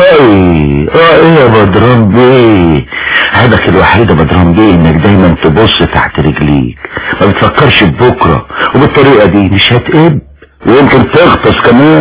اي اه ايه يا بدران بيه عيبك الوحيد يا بدران بيه انك دايما تبص تحت رجليك ما بتفكرش ببكرة وبالطريقة دي مش هتقب ويمكن تغطس كمان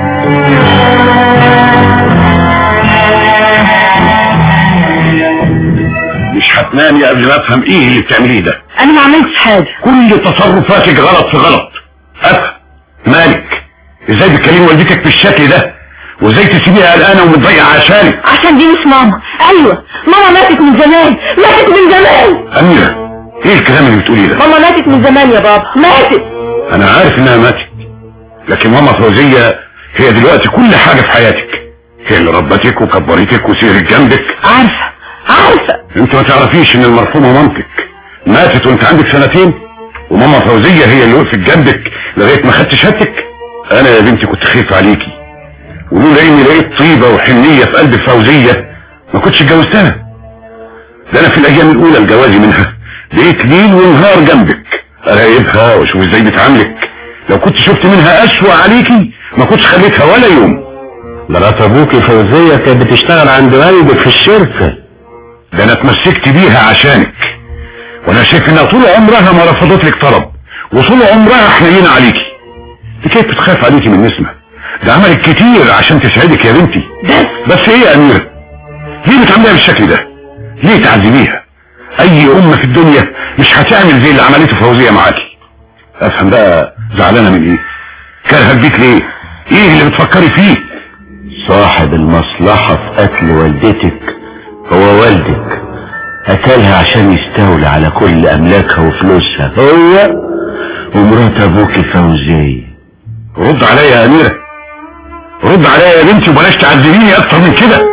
مش هتنامي قبل ما افهم ايه اللي بتعمليه ده انا ما عملتش حاجة كل تصرفاتك غلط في غلط افهم مالك ازاي بتكلمي والدتك بالشكل ده وازاي تسيبيها قلقانه ومتضايقه عشانك عشان دي مش ماما ايوه ماما ماتت من زمان ماتت من زمان اميره ايه الكلام اللي بتقوليه ده ماما ماتت من زمان يا بابا ماتت انا عارف انها ماتت لكن ماما فوزيه هي دلوقتي كل حاجه في حياتك هي اللي ربتك وكبرتك وسيرت جنبك عارفة عارفة انت ما تعرفيش ان المرحومه مامتك ماتت وانت عندك سنتين وماما فوزيه هي اللي وقفت جنبك لغايه ما خدت شهادتك انا يا بنتي كنت خايف عليكي ولولا اني لقيت طيبه وحنيه في قلب فوزيه ما كنتش اتجوزتها ده انا في الايام الاولى لجوازي منها لقيت ليل ونهار جنبك اراقبها واشوف ازاي بتعاملك لو كنت شفت منها اسوأ عليكي ما كنتش خليتها ولا يوم مرات ابوكي فوزيه كانت بتشتغل عند والدك في الشركه ده انا اتمسكت بيها عشانك وانا شايف انها طول عمرها ما رفضت لك طلب وطول عمرها حنينه عليكي دي كانت بتخاف عليكي من نسمه ده عملت كتير عشان تسعدك يا بنتي بس بس ايه يا اميره ليه بتعمليها بالشكل ده ليه تعذبيها اي ام في الدنيا مش هتعمل زي اللي عملته فوزيه معاكي افهم بقى زعلانه من ايه كارهه بيك ليه ايه اللي بتفكري فيه صاحب المصلحة في قتل والدتك هو والدك قتلها عشان يستولي على كل املاكها وفلوسها هو ومرات ابوك فوزية رد عليا يا اميره رد عليا يا بنتي وبلاش تعذبيني اكتر من كده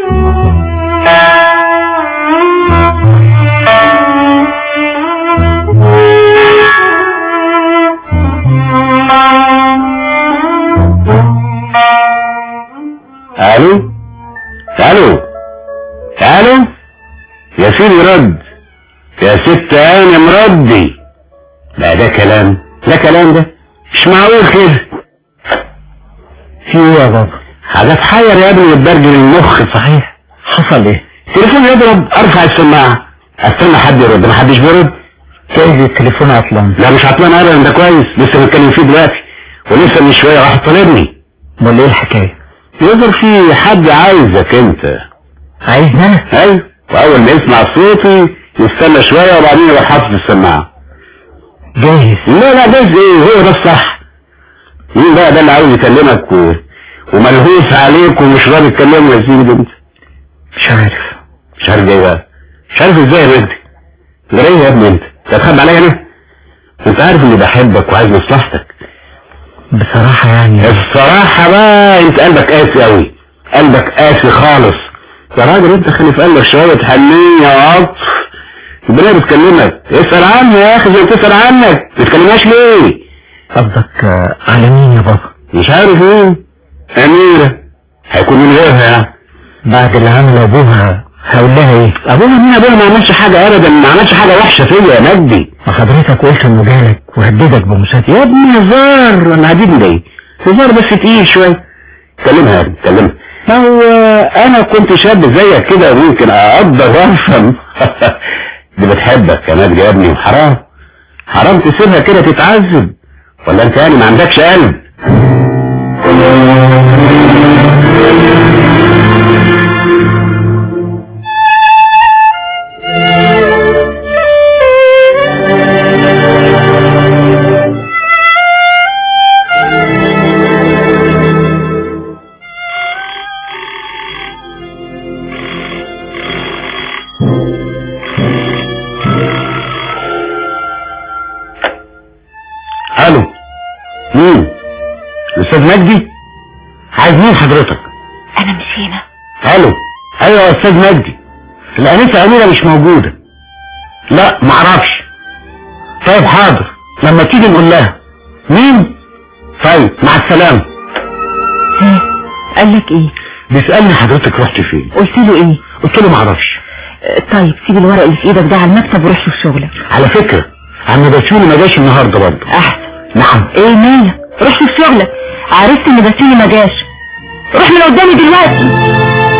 الو الو الو يا سيدي رد يا ست انا مردي لا ده كلام ده كلام ده مش معقول كده في ايه يا بابا حاجة تحير يا ابني وتبرجل المخ صحيح حصل ايه تليفون يضرب ارفع السماعة استنى حد يرد ما حدش بيرد جايز التليفون عطلان لا مش عطلان ابدا ده كويس لسه بتكلم فيه دلوقتي ولسه من شوية راح طالبني امال ايه الحكاية يقدر في حد عايزك انت عايزني انا ايوه واول ما يسمع صوتي يستنى شوية وبعدين يروح حاطط السماعة جايز لا لا ده ايه هو ده الصح مين بقى ده اللي عاوز يكلمك و... وملهوس عليك ومش راضي يتكلم يا سيدي انت مش عارف مش عارف ايه بقى مش عارف ازاي يا بنتي ده ايه يا ابني انت انت هتخبي عليا انا انت عارف اني بحبك وعايز مصلحتك بصراحة يعني الصراحة بقى انت قلبك قاسي قوي قلبك قاسي خالص يا راجل انت خلي في قلبك شوية حنية وعطف البنية بتكلمك اسأل عني يا اخي زي ما بتسأل عنك ما بتكلمهاش ليه قصدك آه، على مين يا بابا مش عارف ايه اميرة هيكون من غيرها يعني بعد اللي عمل ابوها هقول لها ايه ابوها مين ابوها ما عملش حاجة ابدا ما عملش حاجة وحشة فيا يا مجدي ما حضرتك قلت انه جالك وهددك بمساعدة يا ابني هزار انا عاجبني ليه هزار بس تقيل شوية كلمها يا ابني كلمها ما هو انا كنت شاب زيك كده ممكن اقدر وافهم دي بتحبك يا مجدي يا ابني وحرام حرام تسيبها كده تتعذب ولا انت يعني ما عندكش قلب الو مين الاستاذ مجدي عايز مين حضرتك انا مش هنا الو ايوه يا استاذ مجدي الانسه اميره مش موجوده لا معرفش طيب حاضر لما تيجي نقول لها مين طيب مع السلامه ها قال لك ايه بيسالني حضرتك رحت فين قلت له ايه قلت له معرفش آه، طيب سيب الورق اللي في ايدك ده على المكتب وروح شوف شغلك على فكره عم بسيوني ما جاش النهارده برضه احسن نعم ايه مالك روح شوف شغلك عرفت ان بسيوني ما جاش روح من قدامي دلوقتي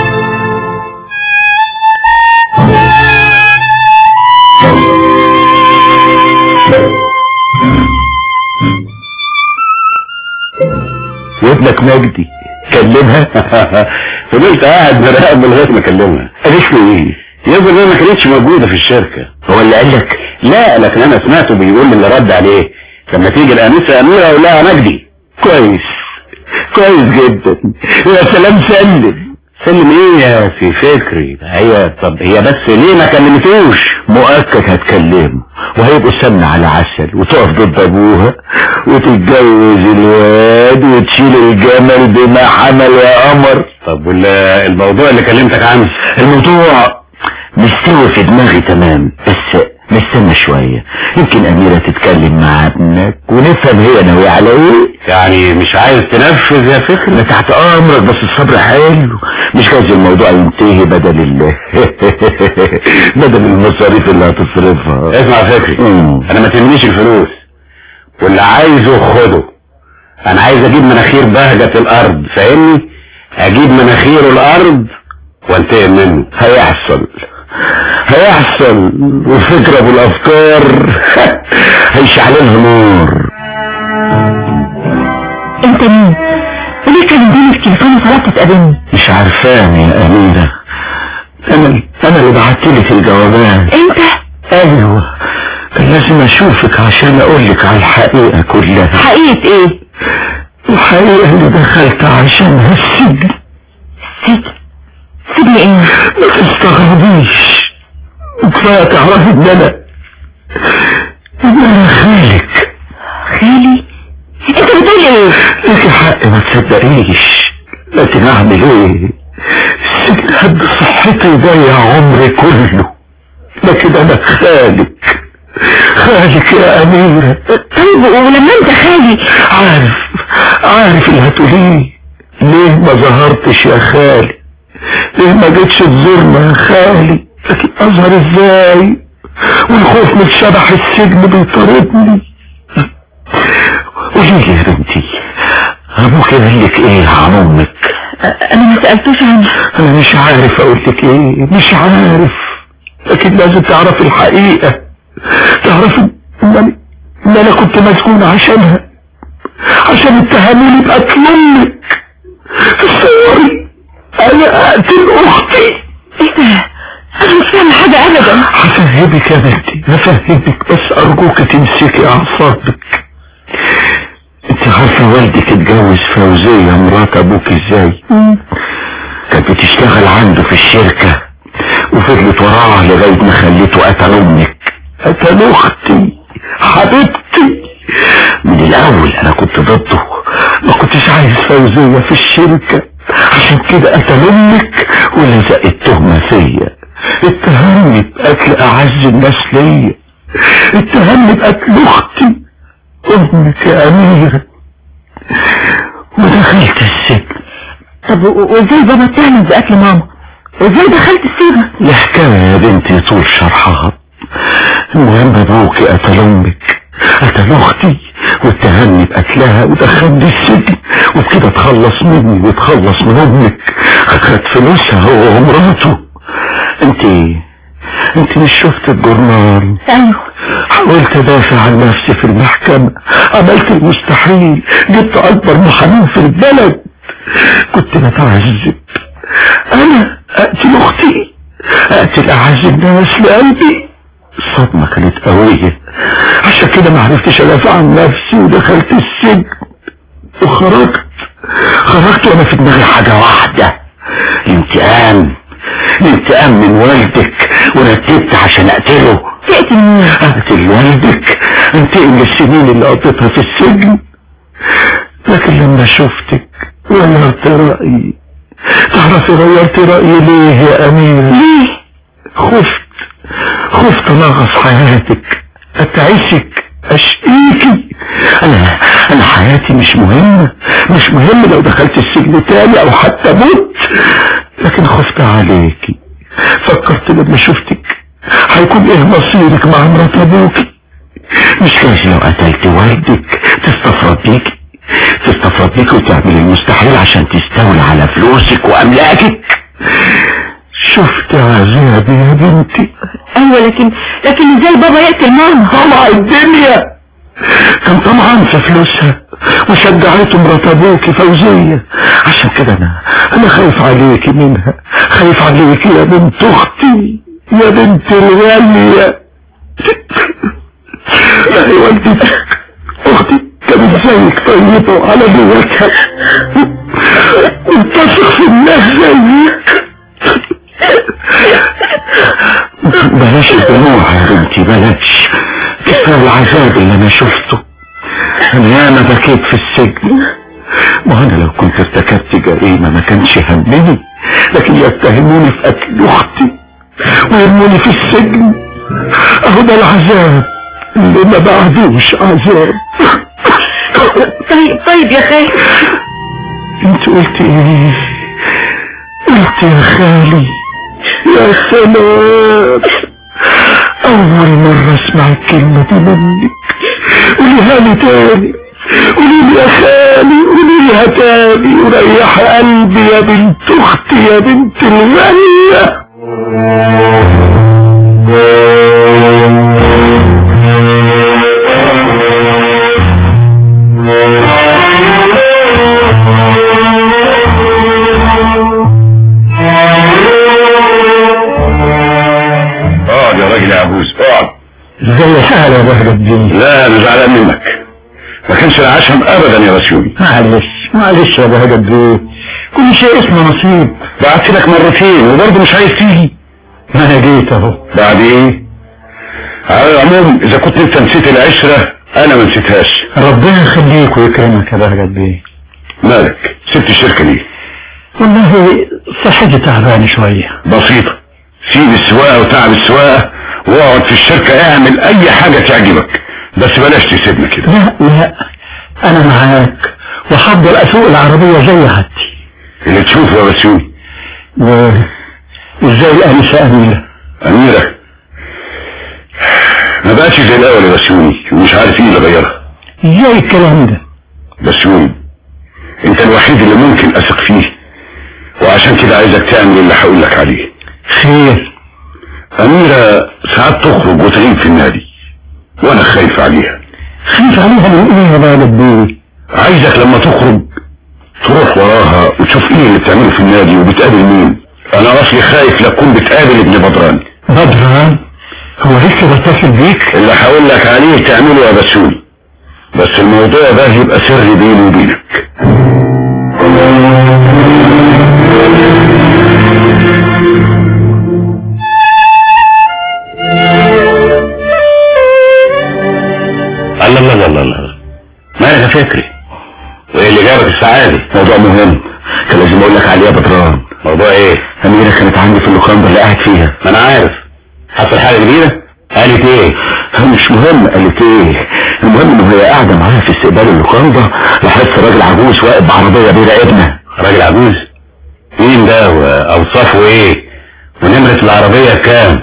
وابنك مجدي كلمها فضلت قاعد براقب لغايه ما اكلمها قالت له ايه يظهر انها ما كانتش موجوده في الشركه هو اللي قال لك لا لكن انا سمعته بيقول لي اللي رد عليه لما تيجي الانسه اميره اقول لها مجدي كويس كويس جدا يا سلام سلم سلم ايه يا في فكري هي طب هي بس ليه ما كلمتوش مؤكد هتكلمه وهيبقوا سمن على عسل وتقف ضد ابوها وتتجوز الواد وتشيل الجمل بما حمل يا قمر طب ولا الموضوع اللي كلمتك عنه الموضوع مستوي في دماغي تمام بس نستنى شوية يمكن أميرة تتكلم مع ابنك ونفهم هي ناوية على ايه يعني مش عايز تنفذ يا فكرة أنا تحت امرك بس الصبر حلو مش عايز الموضوع ينتهي بدل ال بدل المصاريف اللي هتصرفها اسمع فكري انا ما تهمنيش الفلوس واللي عايزه خده انا عايز اجيب مناخير بهجة الارض فاهمني اجيب مناخير الارض وانتقم منه هيحصل هيحصل وفكرة بالافكار هيشعللها نور انت مين وليه كلمتني في التليفون وطلبت تقابلني مش عارفاني يا امينة انا انا اللي بعتلك الجوابات انت ايوه كان لازم اشوفك عشان اقولك على الحقيقة كلها حقيقة ايه الحقيقة اللي دخلت عشانها السجن سجن سجن ايه ما تستغربيش وكفاية تعرفي ان انا ان انا خالك خالي انت بتقول ايه لك حق ما تصدقيش لكن اعمل ايه السجن قد صحتي يضيع عمري كله لكن انا خالك خالك يا اميرة طيب ولما انت خالي عارف عارف اللي هتقوليه ليه ما ظهرتش يا خالي ليه ما جيتش تزورنا يا خالي لكن اظهر ازاي والخوف من شبح السجن بيطاردني قولي لي يا بنتي ابوك قال لك ايه عن امك انا ما سألتوش عنه انا مش عارف اقول لك ايه مش عارف لكن لازم تعرف الحقيقة تعرف ان انا إن أنا كنت مسجون عشانها عشان اتهموني بقتل امك تصوري انا اقتل اختي ايه ده انا مش فاهمة حاجة ابدا هفهمك يا بنتي هفهمك بس ارجوك تمسكي اعصابك انت عارفه والدك اتجوز فوزيه مرات ابوك ازاي كانت بتشتغل عنده في الشركه وفضلت وراه لغايه ما خليته قتل امك قتل اختي حبيبتي من الاول انا كنت ضده ما كنتش عايز فوزيه في الشركه عشان كده قتل امك ولزق التهمه فيا اتهمني بقتل اعز الناس ليا اتهمني بقتل اختي امك يا اميرة ودخلت السجن طب و- وازاي بابا اتهم بقتل ماما وازاي دخلت السجن الحكاية يا بنتي طول شرحها المهم ابوك قتل امك قتل اختي واتهمني بقتلها ودخلني السجن وبكده اتخلص مني واتخلص من امك خد فلوسها هو ومراته انت انت مش شفت الجورنال ايوه حاولت ادافع عن نفسي في المحكمة عملت المستحيل جبت اكبر محامين في البلد كنت بتعذب انا اقتل اختي اقتل اعز الناس لقلبي الصدمة كانت قوية عشان كده ما عرفتش ادافع عن نفسي ودخلت السجن وخرجت خرجت وانا في دماغي حاجة واحدة الانتقام الانتقام من والدك ورتبت عشان اقتله تقتل مين اقتل والدك انتقم للسنين اللي قضيتها في السجن لكن لما شفتك غيرت رأيي تعرفي غيرت رأيي ليه يا أمير ليه خفت خفت انغص حياتك اتعيشك اشقيكي انا انا حياتي مش مهمة مش مهم لو دخلت السجن تاني او حتى مت لكن خفت عليكي فكرت لما شفتك هيكون ايه مصيرك مع مرات ابوكي مش كاش لو قتلت والدك تستفرد بيكي تستفرد بيكي وتعمل المستحيل عشان تستولي على فلوسك واملاكك شفت عذابي يا بنتي ايوه لكن لكن ازاي بابا يقتل ماما طمع الدنيا كان طمعان في فلوسها وشجعته مرات ابوكي فوزية عشان كده انا انا خايف عليكي منها خايف عليكي يا بنت اختي يا بنت الغالية لا يا والدتك اختي كانت زيك طيبة وعلى جواتها وتثق في الناس زيك بلاش الدموع يا بنتي بلاش كفاية العذاب اللي انا شفته انا ياما بكيت في السجن ما انا لو كنت ارتكبت جريمة ما كانش همني لكن يتهموني في قتل اختي ويرموني في السجن اهو ده العذاب اللي ما بعدوش عذاب طيب طيب يا خالي انت قلت ايه قلت يا خالي يا سلام اول مرة اسمع الكلمة دي منك قوليها لي تاني قولي لي يا خالي قوليها تاني وريح قلبي يا بنت اختي يا بنت الغالية اقعد يا راجل يا عبوس اقعد زي حالة يا بهجة الدين لا انا زعلان منك ما كانش العشم ابدا يا رسولي معلش معلش يا بهجة الدين كل شيء اسمه نصيب بعت لك مرتين وبرضه مش عايز تيجي ما انا جيت اهو بعد ايه على العموم اذا كنت انت نسيت العشرة انا ما نسيتهاش ربنا يخليك ويكرمك يا بهجة الدين مالك سبت الشركة ليه والله صحتي تعبانة شوية بسيطة سيب السواقة وتعب السواقة واقعد في الشركة اعمل اي حاجة تعجبك بس بلاش تسيبنا كده لا لا انا معاك وحضر اسوق العربية زي عادتي اللي تشوفه يا بسيوني و ازاي الانسة امينة اميرة ما بقتش زي الاول يا بسيوني ومش عارف ايه اللي غيرها ازاي الكلام ده بسيوني انت الوحيد اللي ممكن اثق فيه وعشان كده عايزك تعمل اللي هقول لك عليه خير أميرة ساعات تخرج وتغيب في النادي وأنا خايف عليها خايف عليها من ايه يا بالد بيه عايزك لما تخرج تروح وراها وتشوف ايه اللي بتعمله في النادي وبتقابل مين انا اصلي خايف لا تكون بتقابل ابن بدران بدران هو لسه بيتصل بيك اللي هقول لك عليه تعمله يا بسوني بس الموضوع ده يبقى سر بيني وبينك الله الله الله الله مالك يا فكري وايه اللي جابك الساعة دي موضوع مهم كان لازم اقول لك عليه يا بدران موضوع ايه اميرة كانت عندي في اللوكاندا اللي قاعد فيها ما انا عارف حصل حاجة جديدة قالت ايه مش مهم قالت ايه المهم ان هي قاعدة معايا في استقبال اللوكاندا لاحظت راجل عجوز واقف بعربية بيراقبنا راجل عجوز مين ده واوصافه ايه ونمرة العربية كام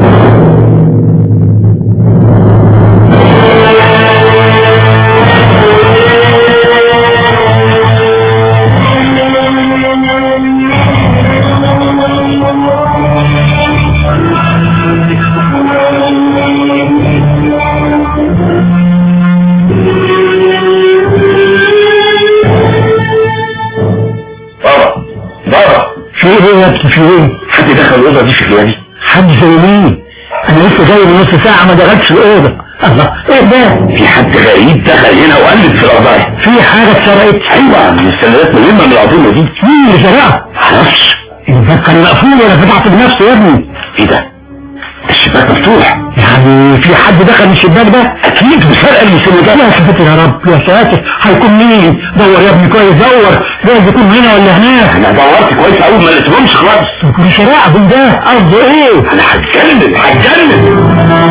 بابا بابا في ايه يا ابني في ايه حد دخل الأوضة دي في غيابي حد زي مين انا لسه جاي من نص ساعة ما دخلتش الأوضة الله ايه ده في حد غريب دخل هنا وقلب في القضايا في حاجة اتسرقت ايوه من السندات مهمة من العظيمة دي مين اللي سرقها معرفش الباب كان مقفول ولا فتحت بنفسه يا ابني ايه ده الشباك مفتوح يعني في حد دخل من الشباك ده اكيد وسرق المسندات يا ساتر يا رب يا ساتر هيكون مين دور يا ابني كويس دور جايز يكون هنا ولا هناك انا دورت كويس قوي ما لقيتهمش خالص يكون سرقهم ده قصده ايه انا هتجنن هتجنن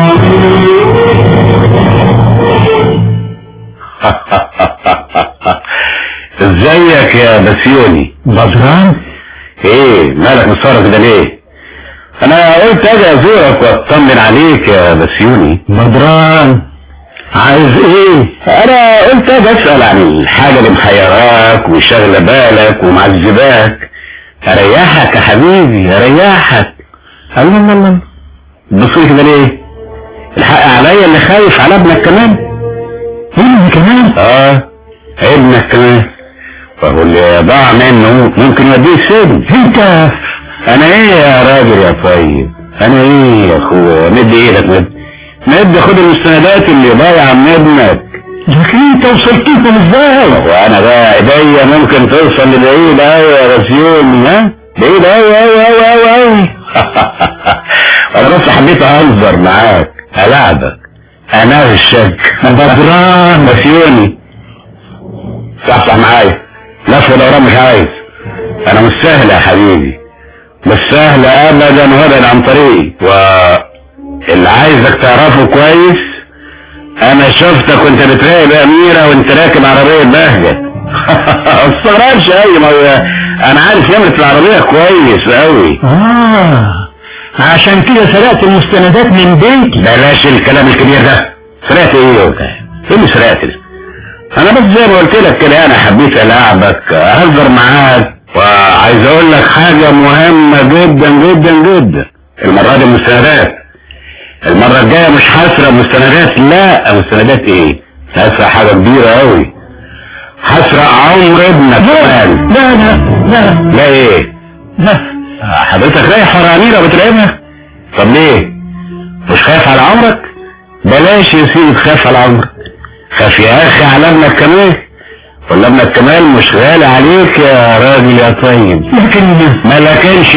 ازيك يا بسيوني بدران ايه مالك مصارك كده ليه انا قلت اجي ازورك واطمن عليك يا بسيوني بدران عايز ايه انا قلت اجي اسال عن الحاجه اللي محيراك وشاغله بالك ومعذباك اريحك يا حبيبي اريحك الله الله الله بصي كده ليه الحق عليا اللي خايف على ابنك كمان ابني كمان اه ابنك كمان فهو اللي ضاع منه ممكن يوديه السجن انت انا ايه يا راجل يا طيب انا ايه يا اخويا مد ايدك مد مد خد المستندات اللي ضايعه من ابنك لكن انت وصلت لهم ازاي وانا بقى ايديا ممكن توصل لبعيد اوي يا رسيوني ها بعيد اوي اوي اوي اوي اوي انا بس حبيت اهزر معاك العبك انا الشك بدران رسيوني صحصح معايا لف ودوران مش عايز انا مش سهل يا حبيبي مش سهل ابدا وابعد عن طريقي و اللي عايزك تعرفه كويس انا شفتك وانت بتراقب اميرة وانت راكب عربية بهجة ما استغربش اي ما هو انا عارف نمرة العربية كويس قوي اه عشان كده سرقت المستندات من بيتي بلاش الكلام الكبير ده سرقت ايه يا وكا؟ ايه اللي سرقت ده انا بس زي ما قلت لك كده انا حبيت العبك اهزر معاك وعايز اقول لك حاجة مهمة جدا جدا جدا المرة دي مستندات المرة الجاية مش هسرق مستندات لا مستندات ايه هسرق حاجة كبيرة قوي هسرق عمر ابنك كمان لا لا لا لا ايه لا حضرتك رايح ورا اميرة بتراقبها طب ليه مش خايف على عمرك بلاش يا سيدي تخاف على عمرك خاف يا اخي على ابنك كمان ولا ابنك كمان مش غالي عليك يا راجل يا طيب لكن ما لكنش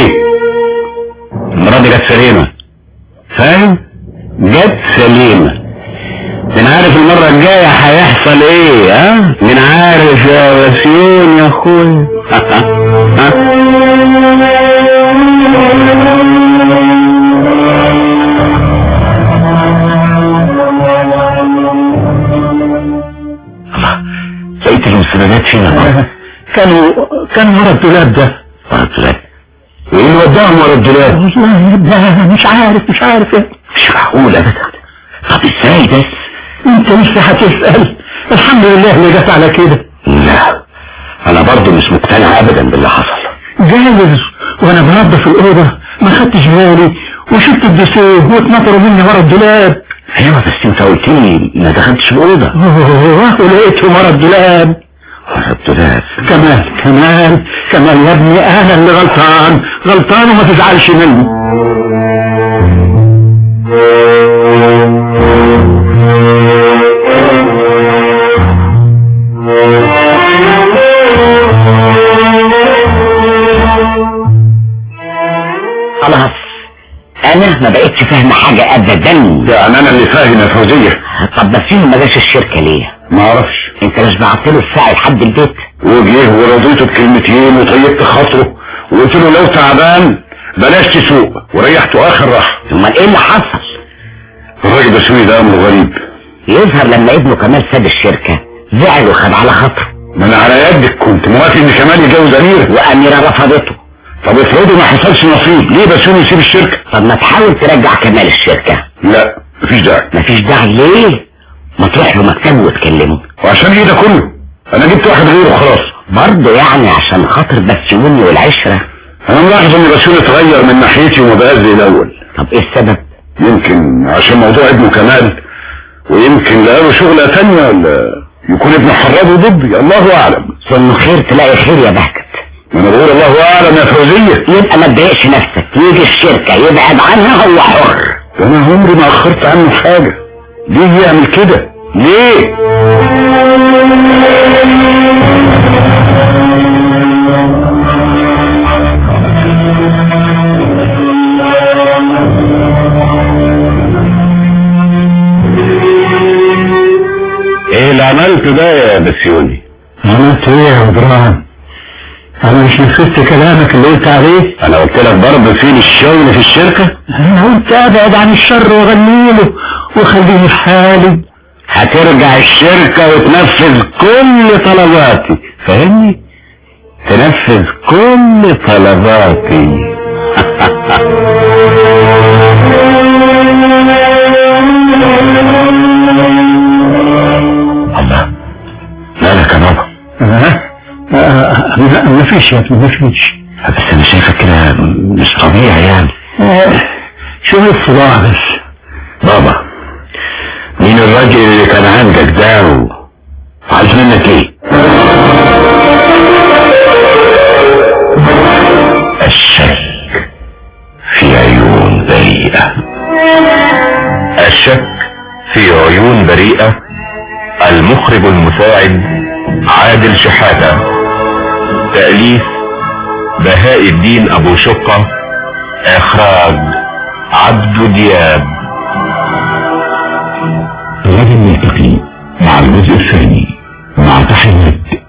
المرة دي جت سليمة فاهم جت سليمة من عارف المرة الجاية هيحصل ايه ها من عارف يا وسيون يا اخويا ها لقيت المستندات فين يا كانوا كانوا ورا الدولاب ده ورا الدولاب وايه اللي وداهم ورا الدولاب والله لا مش عارف مش عارف ايه مش معقول ابدا طب ازاي بس انت لسه هتسأل الحمد لله اللي جت على كده لا انا برضو مش مقتنع ابدا باللي حصل جايز وانا بنظف الاوضه ما خدتش بالي وشفت الدسوه واتنطروا مني ورا الدولاب ايوه بس انت قلت لي ما دخلتش الاوضه اوه ولقيتهم ورا الدولاب ورا الدولاب كمال كمال كمال يا ابني انا اللي غلطان غلطان وما تزعلش مني خلاص انا ما بقتش فاهم حاجة ابدا يعني انا اللي فاهم يا فوزية طب بس فيهم ما جاش الشركة ليه ما اعرفش انت مش بعت له الساعة لحد البيت وجيه ورضيته بكلمتين وطيبت خاطره وقلت له لو تعبان بلاش تسوق وريحته اخر راحه امال ايه اللي حصل الراجل بسوي ده امره غريب يظهر لما ابنه كمال ساب الشركة زعل وخد على خاطره ما انا على يدك كنت موافق ان كمال يتجوز اميره واميرة رفضته طب افرضوا ما حصلش نصيب ليه بسوني يسيب الشركه طب ما تحاول ترجع كمال الشركة لا مفيش داعي مفيش داعي ليه ما تروح له مكتبه وتكلمه وعشان ايه ده كله انا جبت واحد غيره خلاص برضه يعني عشان خاطر بسيوني والعشرة انا ملاحظ ان بسوني اتغير من ناحيتي وما بقاش زي الاول طب ايه السبب يمكن عشان موضوع ابنه كمال ويمكن لقى له شغلة تانية ولا يكون ابنه حرضه ضدي الله اعلم ظن خير تلاقي خير يا بهجت ما انا بقول الله اعلم يا فوزية يبقى ما تضايقش نفسك يجي الشركة يبعد عنها هو حر ده انا عمري ما اخرت عنه حاجة ليه يعمل كده ليه ايه اللي عملته ده يا بسيوني عملت ايه يا ابراهيم انا مش نفذت كلامك اللي قلت عليه انا قلت لك برضه فين الشغل في الشركة انا قلت ابعد عن الشر واغنيله وخليني في حالي هترجع الشركة وتنفذ كل طلباتي فاهمني تنفذ كل طلباتي الله مالك يا بابا ها آه، ما- ما فيش يا ابني ما فيش بس انا شايفك كده مش طبيعي يعني آه، شوية صداع بس بابا مين الراجل اللي كان عندك ده و- وعايز منك ايه الشك في عيون بريئة الشك في عيون بريئة المخرج المساعد عادل شحاتة تأليف بهاء الدين أبو شقة إخراج عبد دياب غدا نلتقي مع الجزء الثاني مع تحيات